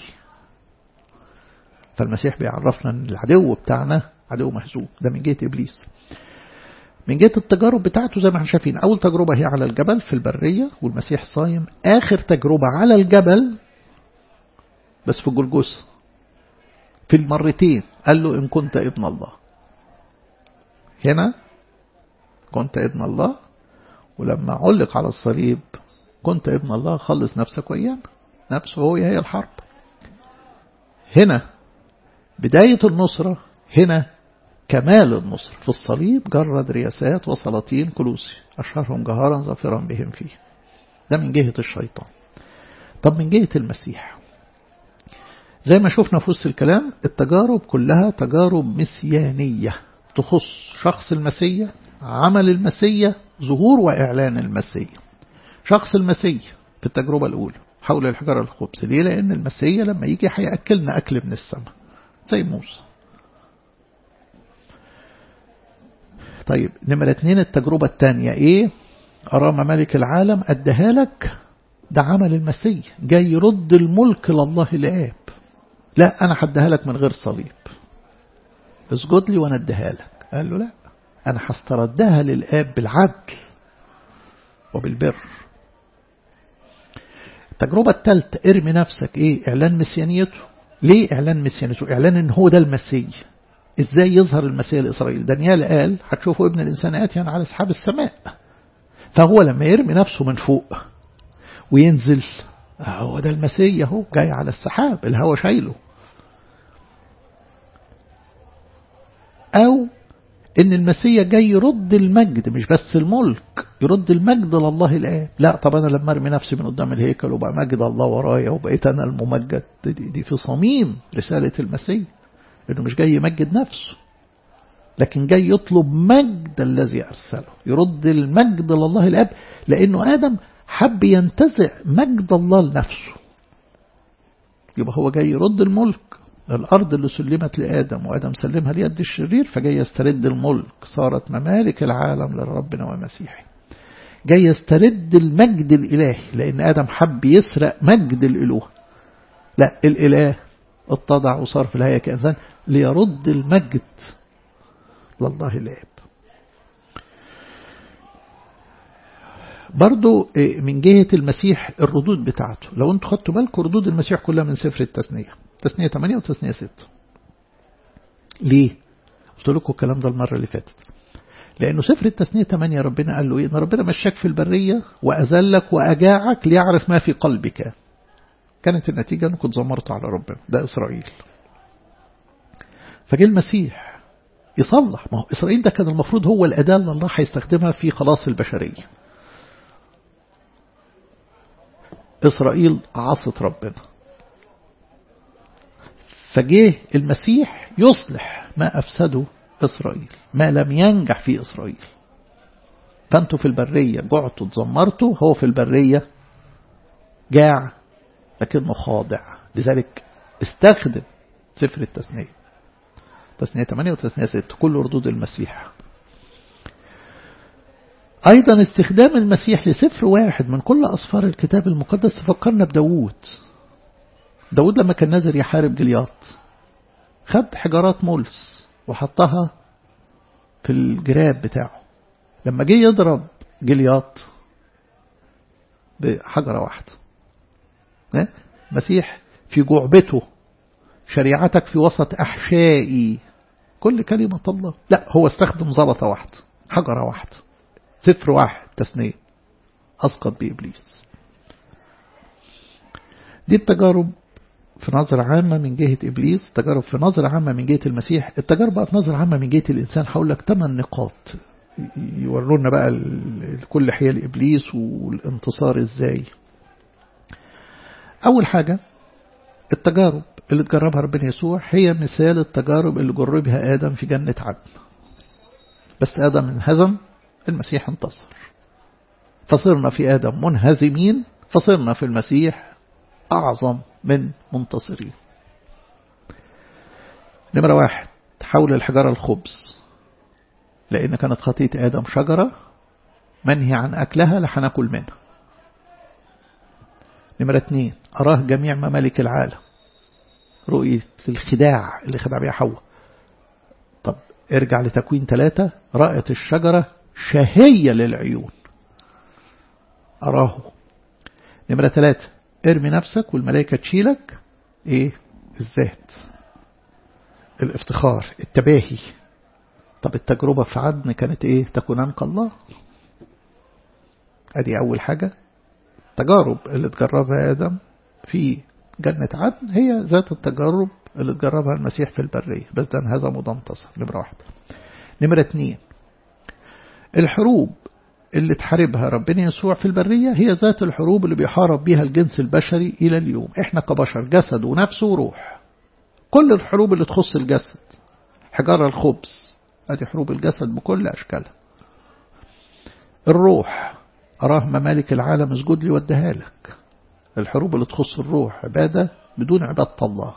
فالمسيح بيعرفنا ان العدو بتاعنا عدو مهزوم ده من جهة إبليس من جهة التجارب بتاعته زي ما احنا شايفين أول تجربة هي على الجبل في البرية والمسيح صايم آخر تجربة على الجبل بس في جلجثة في المرتين قال له إن كنت ابن الله هنا كنت ابن الله ولما علق على الصليب كنت ابن الله خلص نفسك وإيانا نفسه هو هي الحرب هنا بداية النصرة هنا كمال النصر في الصليب جرد رياسات وسلاطين كلوسي أشهرهم جهارا ظافرا بهم فيه ده من جهة الشيطان طب من جهة المسيح زي ما شفنا في وسط الكلام التجارب كلها تجارب مسيانية تخص شخص المسيح عمل المسيح ظهور وإعلان المسيح شخص المسيح في التجربة الأولى حول الحجر الخبز ليه لأن المسيح لما يجي هيأكلنا أكل من السماء زي موسى طيب نمرة اتنين التجربة الثانية ايه أرام ملك العالم أدها لك ده عمل المسيح جاي يرد الملك لله الآب لا أنا هديها لك من غير صليب اسجد لي وأنا اديها لك قال له لا أنا هستردها للآب بالعدل وبالبر التجربة الثالثة ارمي نفسك ايه اعلان مسيانيته ليه اعلان مسيانيته اعلان ان هو ده المسيح ازاي يظهر المسيح لإسرائيل دانيال قال هتشوفوا ابن الإنسان آتيا على أصحاب السماء فهو لما يرمي نفسه من فوق وينزل هو ده المسيح اهو جاي على السحاب الهوى شايله أو إن المسيح جاي يرد المجد مش بس الملك يرد المجد لله الآب لا طب أنا لما أرمي نفسي من قدام الهيكل وبقى مجد الله ورايا وبقيت أنا الممجد دي, دي في صميم رسالة المسيح إنه مش جاي يمجد نفسه لكن جاي يطلب مجد الذي أرسله يرد المجد لله الآب لأنه آدم حب ينتزع مجد الله لنفسه يبقى هو جاي يرد الملك الأرض اللي سلمت لآدم وآدم سلمها ليد الشرير فجاي يسترد الملك صارت ممالك العالم لربنا ومسيحه جاي يسترد المجد الإلهي لأن آدم حب يسرق مجد الإله لا الإله اتضع وصار في الهيئة كإنسان ليرد المجد لله الآب برضو من جهة المسيح الردود بتاعته لو انتوا خدتوا بالكم ردود المسيح كلها من سفر التثنية تثنية 8 وتثنية 6 ليه قلت لكم الكلام ده المرة اللي فاتت لأنه سفر التثنية 8 ربنا قال له إيه إن ربنا مشاك في البرية وأذلك وأجاعك ليعرف ما في قلبك كانت النتيجة أنك زمرت على ربنا ده إسرائيل فجاء المسيح يصلح ما هو إسرائيل ده كان المفروض هو الأداة اللي الله هيستخدمها في خلاص البشرية إسرائيل عصت ربنا فجه المسيح يصلح ما أفسده إسرائيل ما لم ينجح في إسرائيل فأنتوا في البرية جعتوا تزمرتوا هو في البرية جاع لكنه خاضع لذلك استخدم سفر التثنية تثنية 8 وتثنية 6 كل ردود المسيح أيضا استخدام المسيح لسفر واحد من كل أصفار الكتاب المقدس تفكرنا بداود داود لما كان نازل يحارب جلياط خد حجارات ملس وحطها في الجراب بتاعه لما جه يضرب جلياط بحجرة واحدة مسيح في جعبته شريعتك في وسط أحشائي كل كلمة الله لا هو استخدم زلطة واحدة حجرة واحدة سفر واحد تثنية أسقط بإبليس دي التجارب في نظرة عامة من جهة إبليس تجارب في نظرة عامة من جهة المسيح التجارب بقى في نظرة عامة من جهة الإنسان هقول لك ثمان نقاط يورونا بقى كل حيل إبليس والانتصار إزاي أول حاجة التجارب اللي تجربها ربنا يسوع هي مثال التجارب اللي جربها آدم في جنة عدن بس آدم انهزم المسيح انتصر فصرنا في آدم منهزمين فصرنا في المسيح أعظم من منتصرين نمرة واحد تحول الحجارة الخبز لأن كانت خطية آدم شجرة منهي عن أكلها لحناكل منها نمرة اثنين أراه جميع ممالك العالم رؤية الخداع اللي خدع بها حواء طب ارجع لتكوين ثلاثة رأت الشجرة شهية للعيون أراه نمرة ثلاثة ارمي نفسك والملائكة تشيلك ايه الذات الافتخار التباهي طب التجربة في عدن كانت ايه تكونان كالله ادي اول حاجة تجارب اللي تجربها آدم في جنة عدن هي ذات التجارب اللي تجربها المسيح في البرية بس ده انهزم وده انتصر نمرة واحدة نمرة اتنين الحروب اللي تحاربها ربنا يسوع في البرية هي ذات الحروب اللي بيحارب بيها الجنس البشري إلى اليوم إحنا كبشر جسد ونفس وروح كل الحروب اللي تخص الجسد حجارة الخبز هذه حروب الجسد بكل أشكالها الروح أراه ممالك العالم اسجد لي وديها لك الحروب اللي تخص الروح عبادة بدون عبادة الله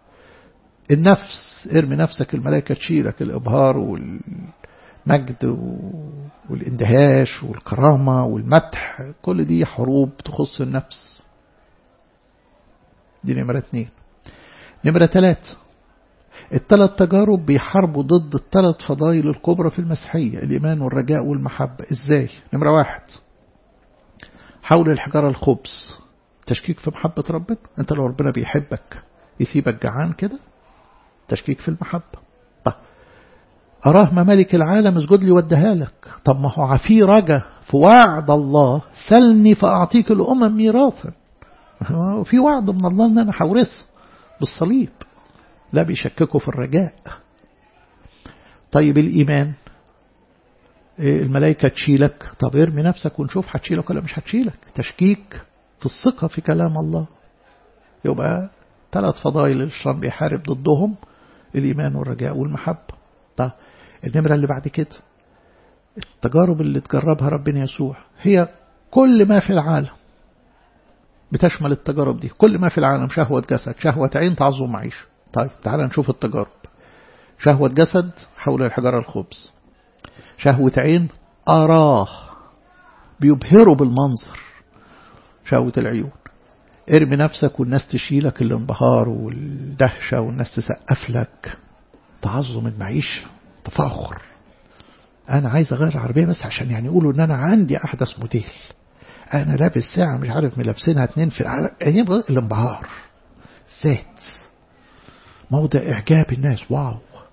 النفس ارمي نفسك الملائكة تشيلك الإبهار والمجد والاندهاش والكرامة والمدح كل دي حروب تخص النفس دي نمرة اتنين نمرة ثلاثة الثلاث تجارب بيحاربوا ضد الثلاث فضائل الكبرى في المسيحية الإيمان والرجاء والمحبة إزاي نمرة واحد حول الحجارة الخبز تشكيك في محبة ربنا أنت لو ربنا بيحبك يسيبك جعان كده تشكيك في المحبة طب أراه ممالك العالم اسجد لي وديها لك طب ما هو في رجا في وعد الله سلني فأعطيك الأمم ميراثا في وعد من الله أن أنا حورثها بالصليب لا بيشككوا في الرجاء طيب الإيمان الملائكة تشيلك طب ارمي نفسك ونشوف هتشيلك ولا مش هتشيلك تشكيك في الثقة في كلام الله يبقى ثلاث فضائل الشيطان بيحارب ضدهم الإيمان والرجاء والمحبة طب النمرة اللي بعد كده التجارب اللي تجربها ربنا يسوع هي كل ما في العالم بتشمل التجارب دي كل ما في العالم شهوة جسد شهوة عين تعظم معيشة طيب تعال نشوف التجارب شهوة جسد حول الحجارة الخبز شهوة عين أراه بيبهروا بالمنظر شهوة العيون ارمي نفسك والناس تشيلك الانبهار والدهشة والناس تسقف لك تعظم المعيشة تفاخر أنا عايز أغير العربية بس عشان يعني يقولوا إن أنا عندي أحدث موديل أنا لابس ساعة مش عارف ملابسينها اتنين في العالم يعني الانبهار ذات موضع إعجاب الناس واو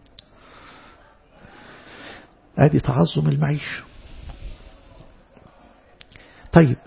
ادي تعظم المعيشة طيب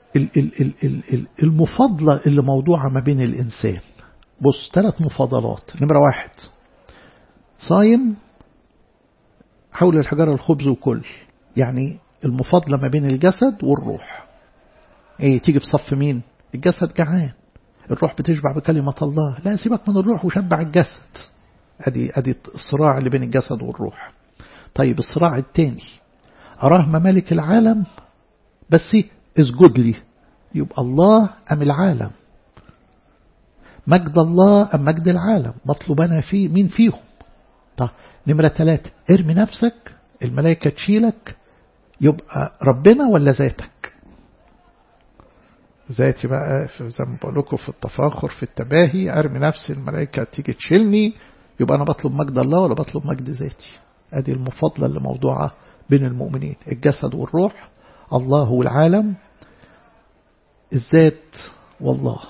المفاضلة اللي موضوعة ما بين الإنسان بص ثلاث مفاضلات نمرة واحد صايم حول الحجارة الخبز وكل يعني المفاضلة ما بين الجسد والروح ايه تيجي في صف مين الجسد جعان الروح بتشبع بكلمة الله لا سيبك من الروح وشبع الجسد ادي ادي الصراع اللي بين الجسد والروح طيب الصراع الثاني أراه ممالك العالم بس اسجد لي يبقى الله أم العالم مجد الله أم مجد العالم مطلوب أنا فيه مين فيهم طيب نمرة ثلاثة ارمي نفسك الملائكة تشيلك يبقى ربنا ولا ذاتك ذاتي بقى زي ما بقول لكم في التفاخر في التباهي ارمي نفسي الملائكة تيجي تشيلني يبقى أنا بطلب مجد الله ولا بطلب مجد ذاتي ادي المفاضلة اللي موضوعة بين المؤمنين الجسد والروح الله والعالم الذات والله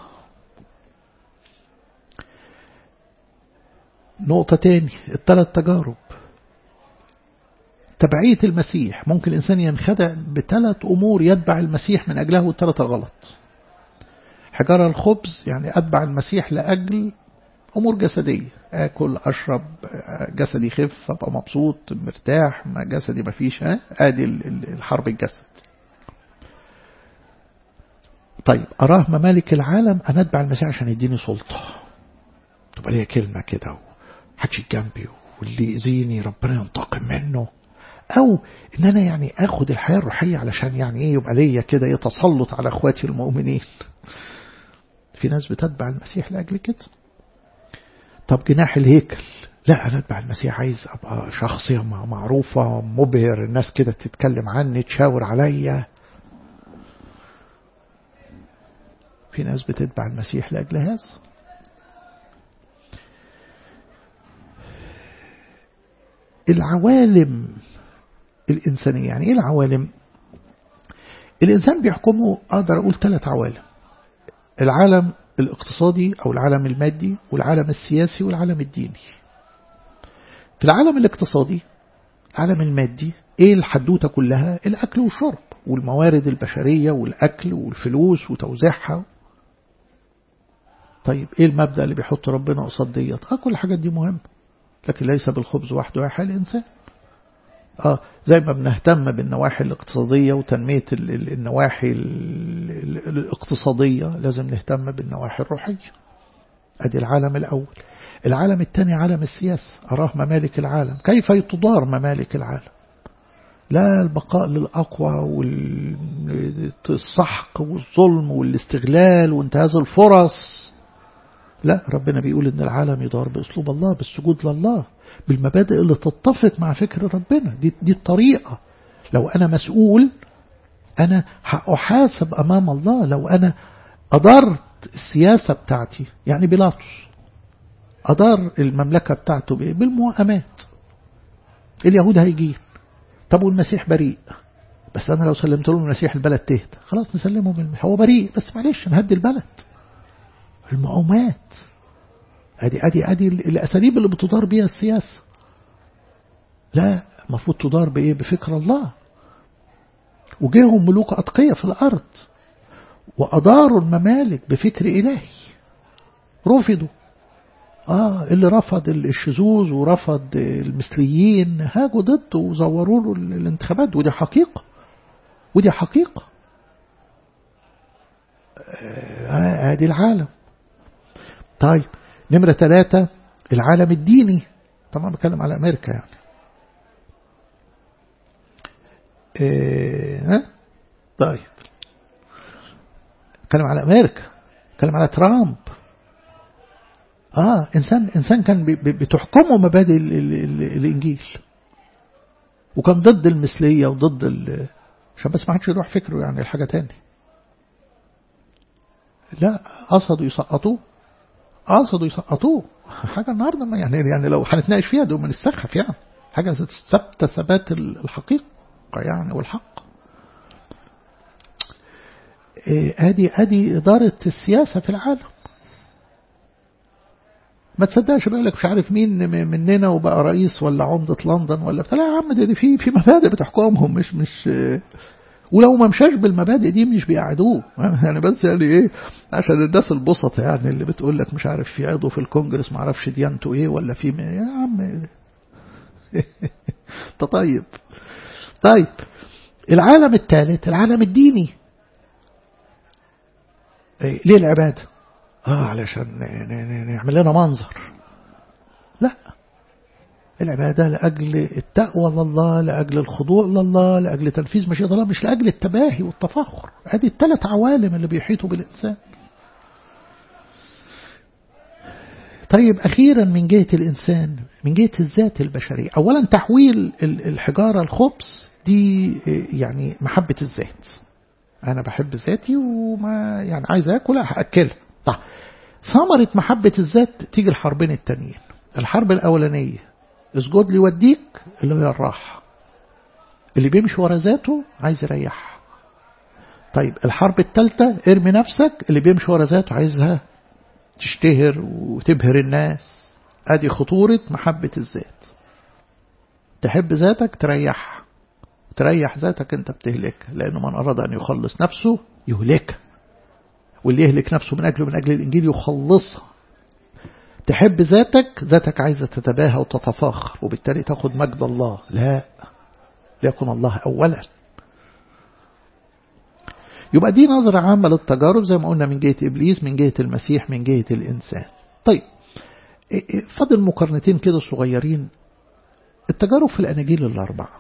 نقطة تاني الثلاث تجارب تبعية المسيح ممكن الإنسان ينخدع بثلاث أمور يتبع المسيح من أجله الثلاثة غلط حجارة الخبز يعني أتبع المسيح لأجل أمور جسدية أكل أشرب جسدي يخف أبقى مبسوط مرتاح ما جسدي ما فيش ها آدي الحرب الجسد طيب أراه ممالك العالم أنا أتبع المسيح عشان يديني سلطة تبقى ليا كلمة كده وحكي جنبي واللي يأذيني ربنا ينتقم منه أو إن أنا يعني أخد الحياة الروحية علشان يعني إيه يبقى ليا كده يتسلط على أخواتي المؤمنين في ناس بتتبع المسيح لأجل كده طب جناح الهيكل لا أنا أتبع المسيح عايز أبقى شخصية معروفة مبهر الناس كده تتكلم عني تشاور عليا في ناس بتتبع المسيح لأجل هذا العوالم الإنسانية يعني إيه العوالم الإنسان بيحكمه أقدر أقول ثلاث عوالم العالم الاقتصادي أو العالم المادي والعالم السياسي والعالم الديني في العالم الاقتصادي العالم المادي ايه الحدوتة كلها الاكل والشرب والموارد البشرية والاكل والفلوس وتوزيعها طيب ايه المبدأ اللي بيحط ربنا قصاد ديت اه كل الحاجات دي مهمة لكن ليس بالخبز وحده يحيى الانسان اه زي ما بنهتم بالنواحي الاقتصادية وتنمية النواحي الاقتصادية لازم نهتم بالنواحي الروحية ادي العالم الاول العالم الثاني عالم السياسة أراه ممالك العالم كيف تدار ممالك العالم لا البقاء للأقوى والسحق والظلم والاستغلال وانتهاز الفرص لا ربنا بيقول ان العالم يدار بأسلوب الله بالسجود لله بالمبادئ اللي تتفق مع فكر ربنا دي, دي الطريقة لو أنا مسؤول أنا هأحاسب أمام الله لو أنا أدرت السياسة بتاعتي يعني بيلاطس أدار المملكة بتاعته بإيه؟ بالموائمات اليهود هيجين طب والمسيح بريء بس أنا لو سلمت لهم المسيح البلد تهدى خلاص نسلمهم المسيح هو بريء بس معلش نهدي البلد المقاومات ادي ادي ادي الاساليب اللي بتدار بيها السياسه لا المفروض تدار بايه بفكر الله وجاهم ملوك اتقيه في الارض واداروا الممالك بفكر الهي رفضوا اه اللي رفض الشذوذ ورفض المثليين هاجوا ضده وزوروا له الانتخابات ودي حقيقه ودي حقيقه ادي آه العالم طيب نمرة ثلاثة العالم الديني طبعا بتكلم على أمريكا يعني إيه ها طيب بتكلم على أمريكا بتكلم على ترامب آه إنسان إنسان كان بتحكمه مبادئ الإنجيل وكان ضد المثلية وضد ال... عشان بس ما حدش يروح فكره يعني الحاجة تاني لا قصدوا يسقطوه قصدوا يسقطوه حاجة النهاردة ما يعني يعني لو هنتناقش فيها ده من السخف يعني حاجة ثابتة ثبات الحقيقة يعني والحق ادي ادي إدارة السياسة في العالم ما تصدقش بقى لك مش عارف مين مننا وبقى رئيس ولا عمدة لندن ولا بتاع يا عم دي في في مبادئ بتحكمهم مش مش ولو ما مشاش بالمبادئ دي مش بيقعدوه يعني بس يعني ايه عشان الناس البسط يعني اللي بتقول لك مش عارف في عضو في الكونجرس ما عرفش ديانته ايه ولا في يا عم انت طيب طيب العالم الثالث العالم الديني إيه ليه العبادة اه علشان نعمل لنا منظر لا العبادة لأجل التقوى لله لأجل الخضوع لله لأجل تنفيذ مشيئة الله مش لأجل التباهي والتفاخر هذه الثلاث عوالم اللي بيحيطوا بالإنسان طيب أخيرا من جهة الإنسان من جهة الذات البشرية أولا تحويل الحجارة الخبز دي يعني محبة الذات أنا بحب ذاتي وما يعني عايز أكل هأكلها طيب ثمرة محبة الذات تيجي الحربين التانيين الحرب الأولانية اسجد لي وديك اللي هي الراحة اللي بيمشي ورا ذاته عايز يريحها طيب الحرب الثالثة ارمي نفسك اللي بيمشي ورا ذاته عايزها تشتهر وتبهر الناس ادي خطورة محبة الذات تحب ذاتك تريحها تريح ذاتك انت بتهلكها لانه من اراد ان يخلص نفسه يهلكها واللي يهلك نفسه من اجله من اجل الانجيل يخلصها تحب ذاتك ذاتك عايزة تتباهى وتتفاخر وبالتالي تاخد مجد الله لا ليكن الله أولا يبقى دي نظرة عامة للتجارب زي ما قلنا من جهة إبليس من جهة المسيح من جهة الإنسان طيب فضل مقارنتين كده صغيرين التجارب في الأناجيل الأربعة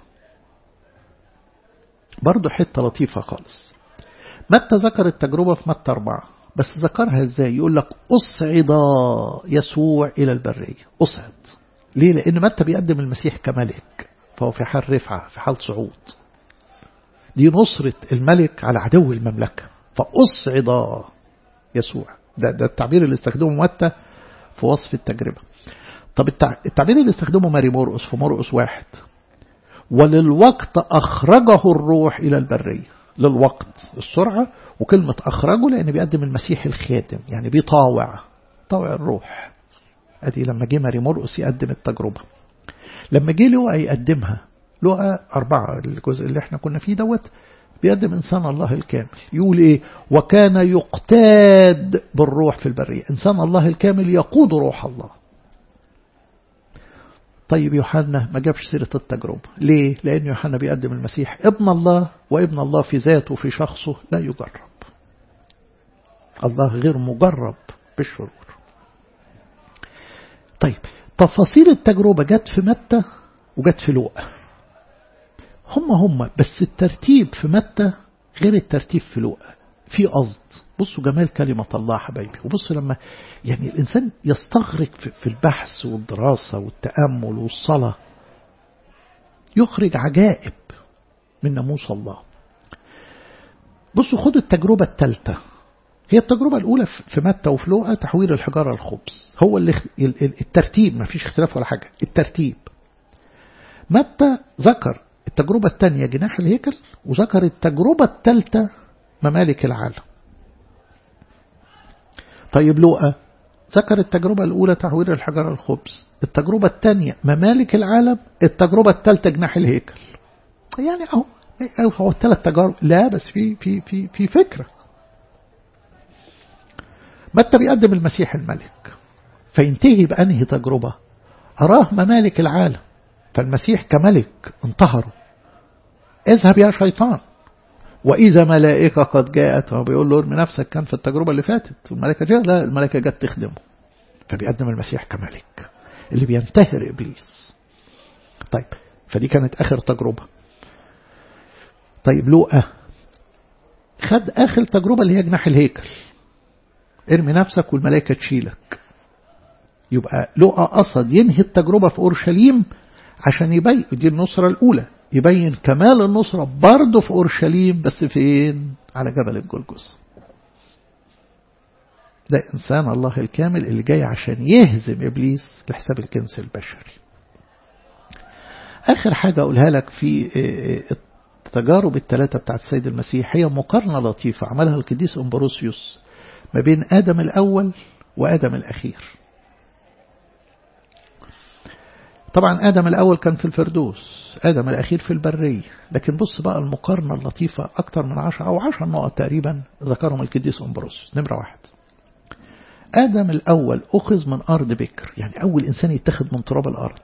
برضو حتة لطيفة خالص متى ذكر التجربة في متى أربعة بس ذكرها ازاي يقول لك أصعد يسوع إلى البرية أصعد ليه لأن متى بيقدم المسيح كملك فهو في حال رفعة في حال صعود دي نصرة الملك على عدو المملكة فأصعد يسوع ده, ده التعبير اللي استخدمه متى في وصف التجربة طب التعبير اللي استخدمه ماري مرقس في مرقس واحد وللوقت أخرجه الروح إلى البرية للوقت السرعة وكلمة أخرجه لأن بيقدم المسيح الخادم يعني بيطاوع طاوع الروح أدي لما جه ماري مرقس يقدم التجربة لما جه لقى يقدمها لقى أربعة الجزء اللي احنا كنا فيه دوت بيقدم إنسان الله الكامل يقول إيه وكان يقتاد بالروح في البرية إنسان الله الكامل يقود روح الله طيب يوحنا ما جابش سيرة التجربة ليه؟ لأن يوحنا بيقدم المسيح ابن الله وابن الله في ذاته في شخصه لا يجرب الله غير مجرب بالشرور طيب تفاصيل التجربة جت في متى وجت في لوقا هم هم بس الترتيب في متى غير الترتيب في لوقا في قصد بصوا جمال كلمة الله حبايبي وبصوا لما يعني الإنسان يستغرق في البحث والدراسة والتأمل والصلاة يخرج عجائب من ناموس الله بصوا خدوا التجربة الثالثة هي التجربة الأولى في متى وفي لوقا تحويل الحجارة الخبز هو اللي الترتيب ما فيش اختلاف ولا حاجة الترتيب متى ذكر التجربة الثانية جناح الهيكل وذكر التجربة الثالثة ممالك العالم طيب لوقا ذكر التجربة الأولى تحويل الحجارة الخبز التجربة الثانية ممالك العالم التجربة الثالثة جناح الهيكل يعني أهو هو الثلاث تجارب لا بس في في في في فكرة متى بيقدم المسيح الملك فينتهي بأنهي تجربة أراه ممالك العالم فالمسيح كملك انتهروا اذهب يا شيطان وإذا ملائكة قد جاءت هو بيقول له ارمي نفسك كان في التجربة اللي فاتت والملائكة جاءت لا الملائكة جت تخدمه فبيقدم المسيح كملك اللي بينتهر إبليس طيب فدي كانت آخر تجربة طيب لوقا خد آخر تجربة اللي هي جناح الهيكل ارمي نفسك والملائكة تشيلك يبقى لوقا قصد ينهي التجربة في أورشليم عشان يبين دي النصرة الأولى يبين كمال النصرة برضه في أورشليم بس فين على جبل الجلجث ده إنسان الله الكامل اللي جاي عشان يهزم إبليس لحساب الجنس البشري آخر حاجة أقولها لك في التجارب الثلاثة بتاعت السيد المسيح هي مقارنة لطيفة عملها القديس أمبروسيوس ما بين آدم الأول وآدم الأخير طبعا آدم الأول كان في الفردوس آدم الأخير في البرية لكن بص بقى المقارنة اللطيفة أكتر من عشر أو عشر نقط تقريبا ذكرهم القديس أمبروسيوس نمرة واحد آدم الأول أخذ من أرض بكر يعني أول إنسان يتخذ من تراب الأرض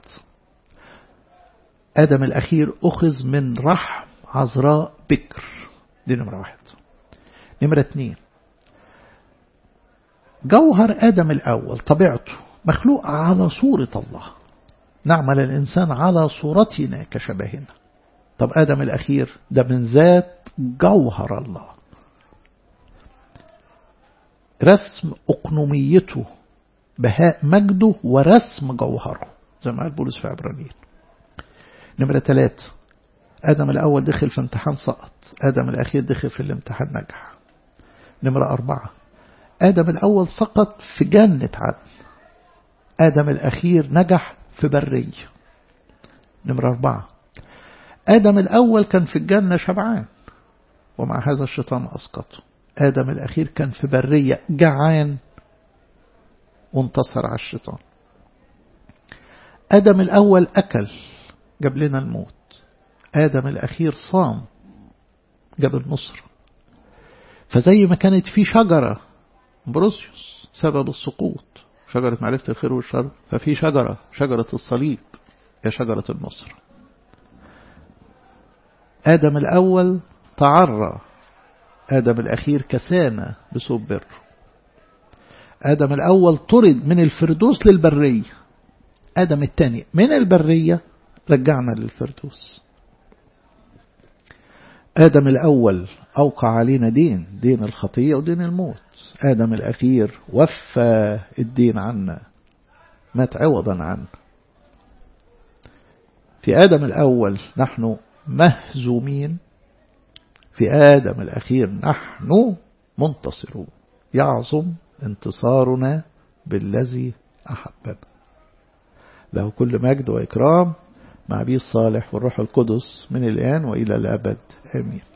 آدم الأخير أخذ من رحم عذراء بكر دي نمرة واحد نمرة اتنين جوهر آدم الأول طبيعته مخلوق على صورة الله نعمل الإنسان على صورتنا كشبهنا طب آدم الأخير ده من ذات جوهر الله رسم أقنوميته بهاء مجده ورسم جوهره زي ما قال بولس في عبرانيين نمرة ثلاثة آدم الأول دخل في امتحان سقط آدم الأخير دخل في الامتحان نجح نمرة أربعة آدم الأول سقط في جنة عدن آدم الأخير نجح في برية نمرة أربعة آدم الأول كان في الجنة شبعان ومع هذا الشيطان أسقطه آدم الأخير كان في برية جعان وانتصر على الشيطان آدم الأول أكل جاب لنا الموت آدم الأخير صام جاب النصر فزي ما كانت في شجرة بروسيوس سبب السقوط شجرة معرفة الخير والشر ففي شجرة شجرة الصليب هي شجرة النصر آدم الأول تعرى آدم الأخير كسانا بسوء بر آدم الأول طرد من الفردوس للبرية آدم الثاني من البرية رجعنا للفردوس آدم الأول أوقع علينا دين دين الخطية ودين الموت آدم الأخير وفى الدين عنا مات عوضا عنا في آدم الأول نحن مهزومين في آدم الأخير نحن منتصرون يعظم انتصارنا بالذي أحبنا له كل مجد وإكرام مع أبي الصالح والروح القدس من الآن وإلى الأبد آمين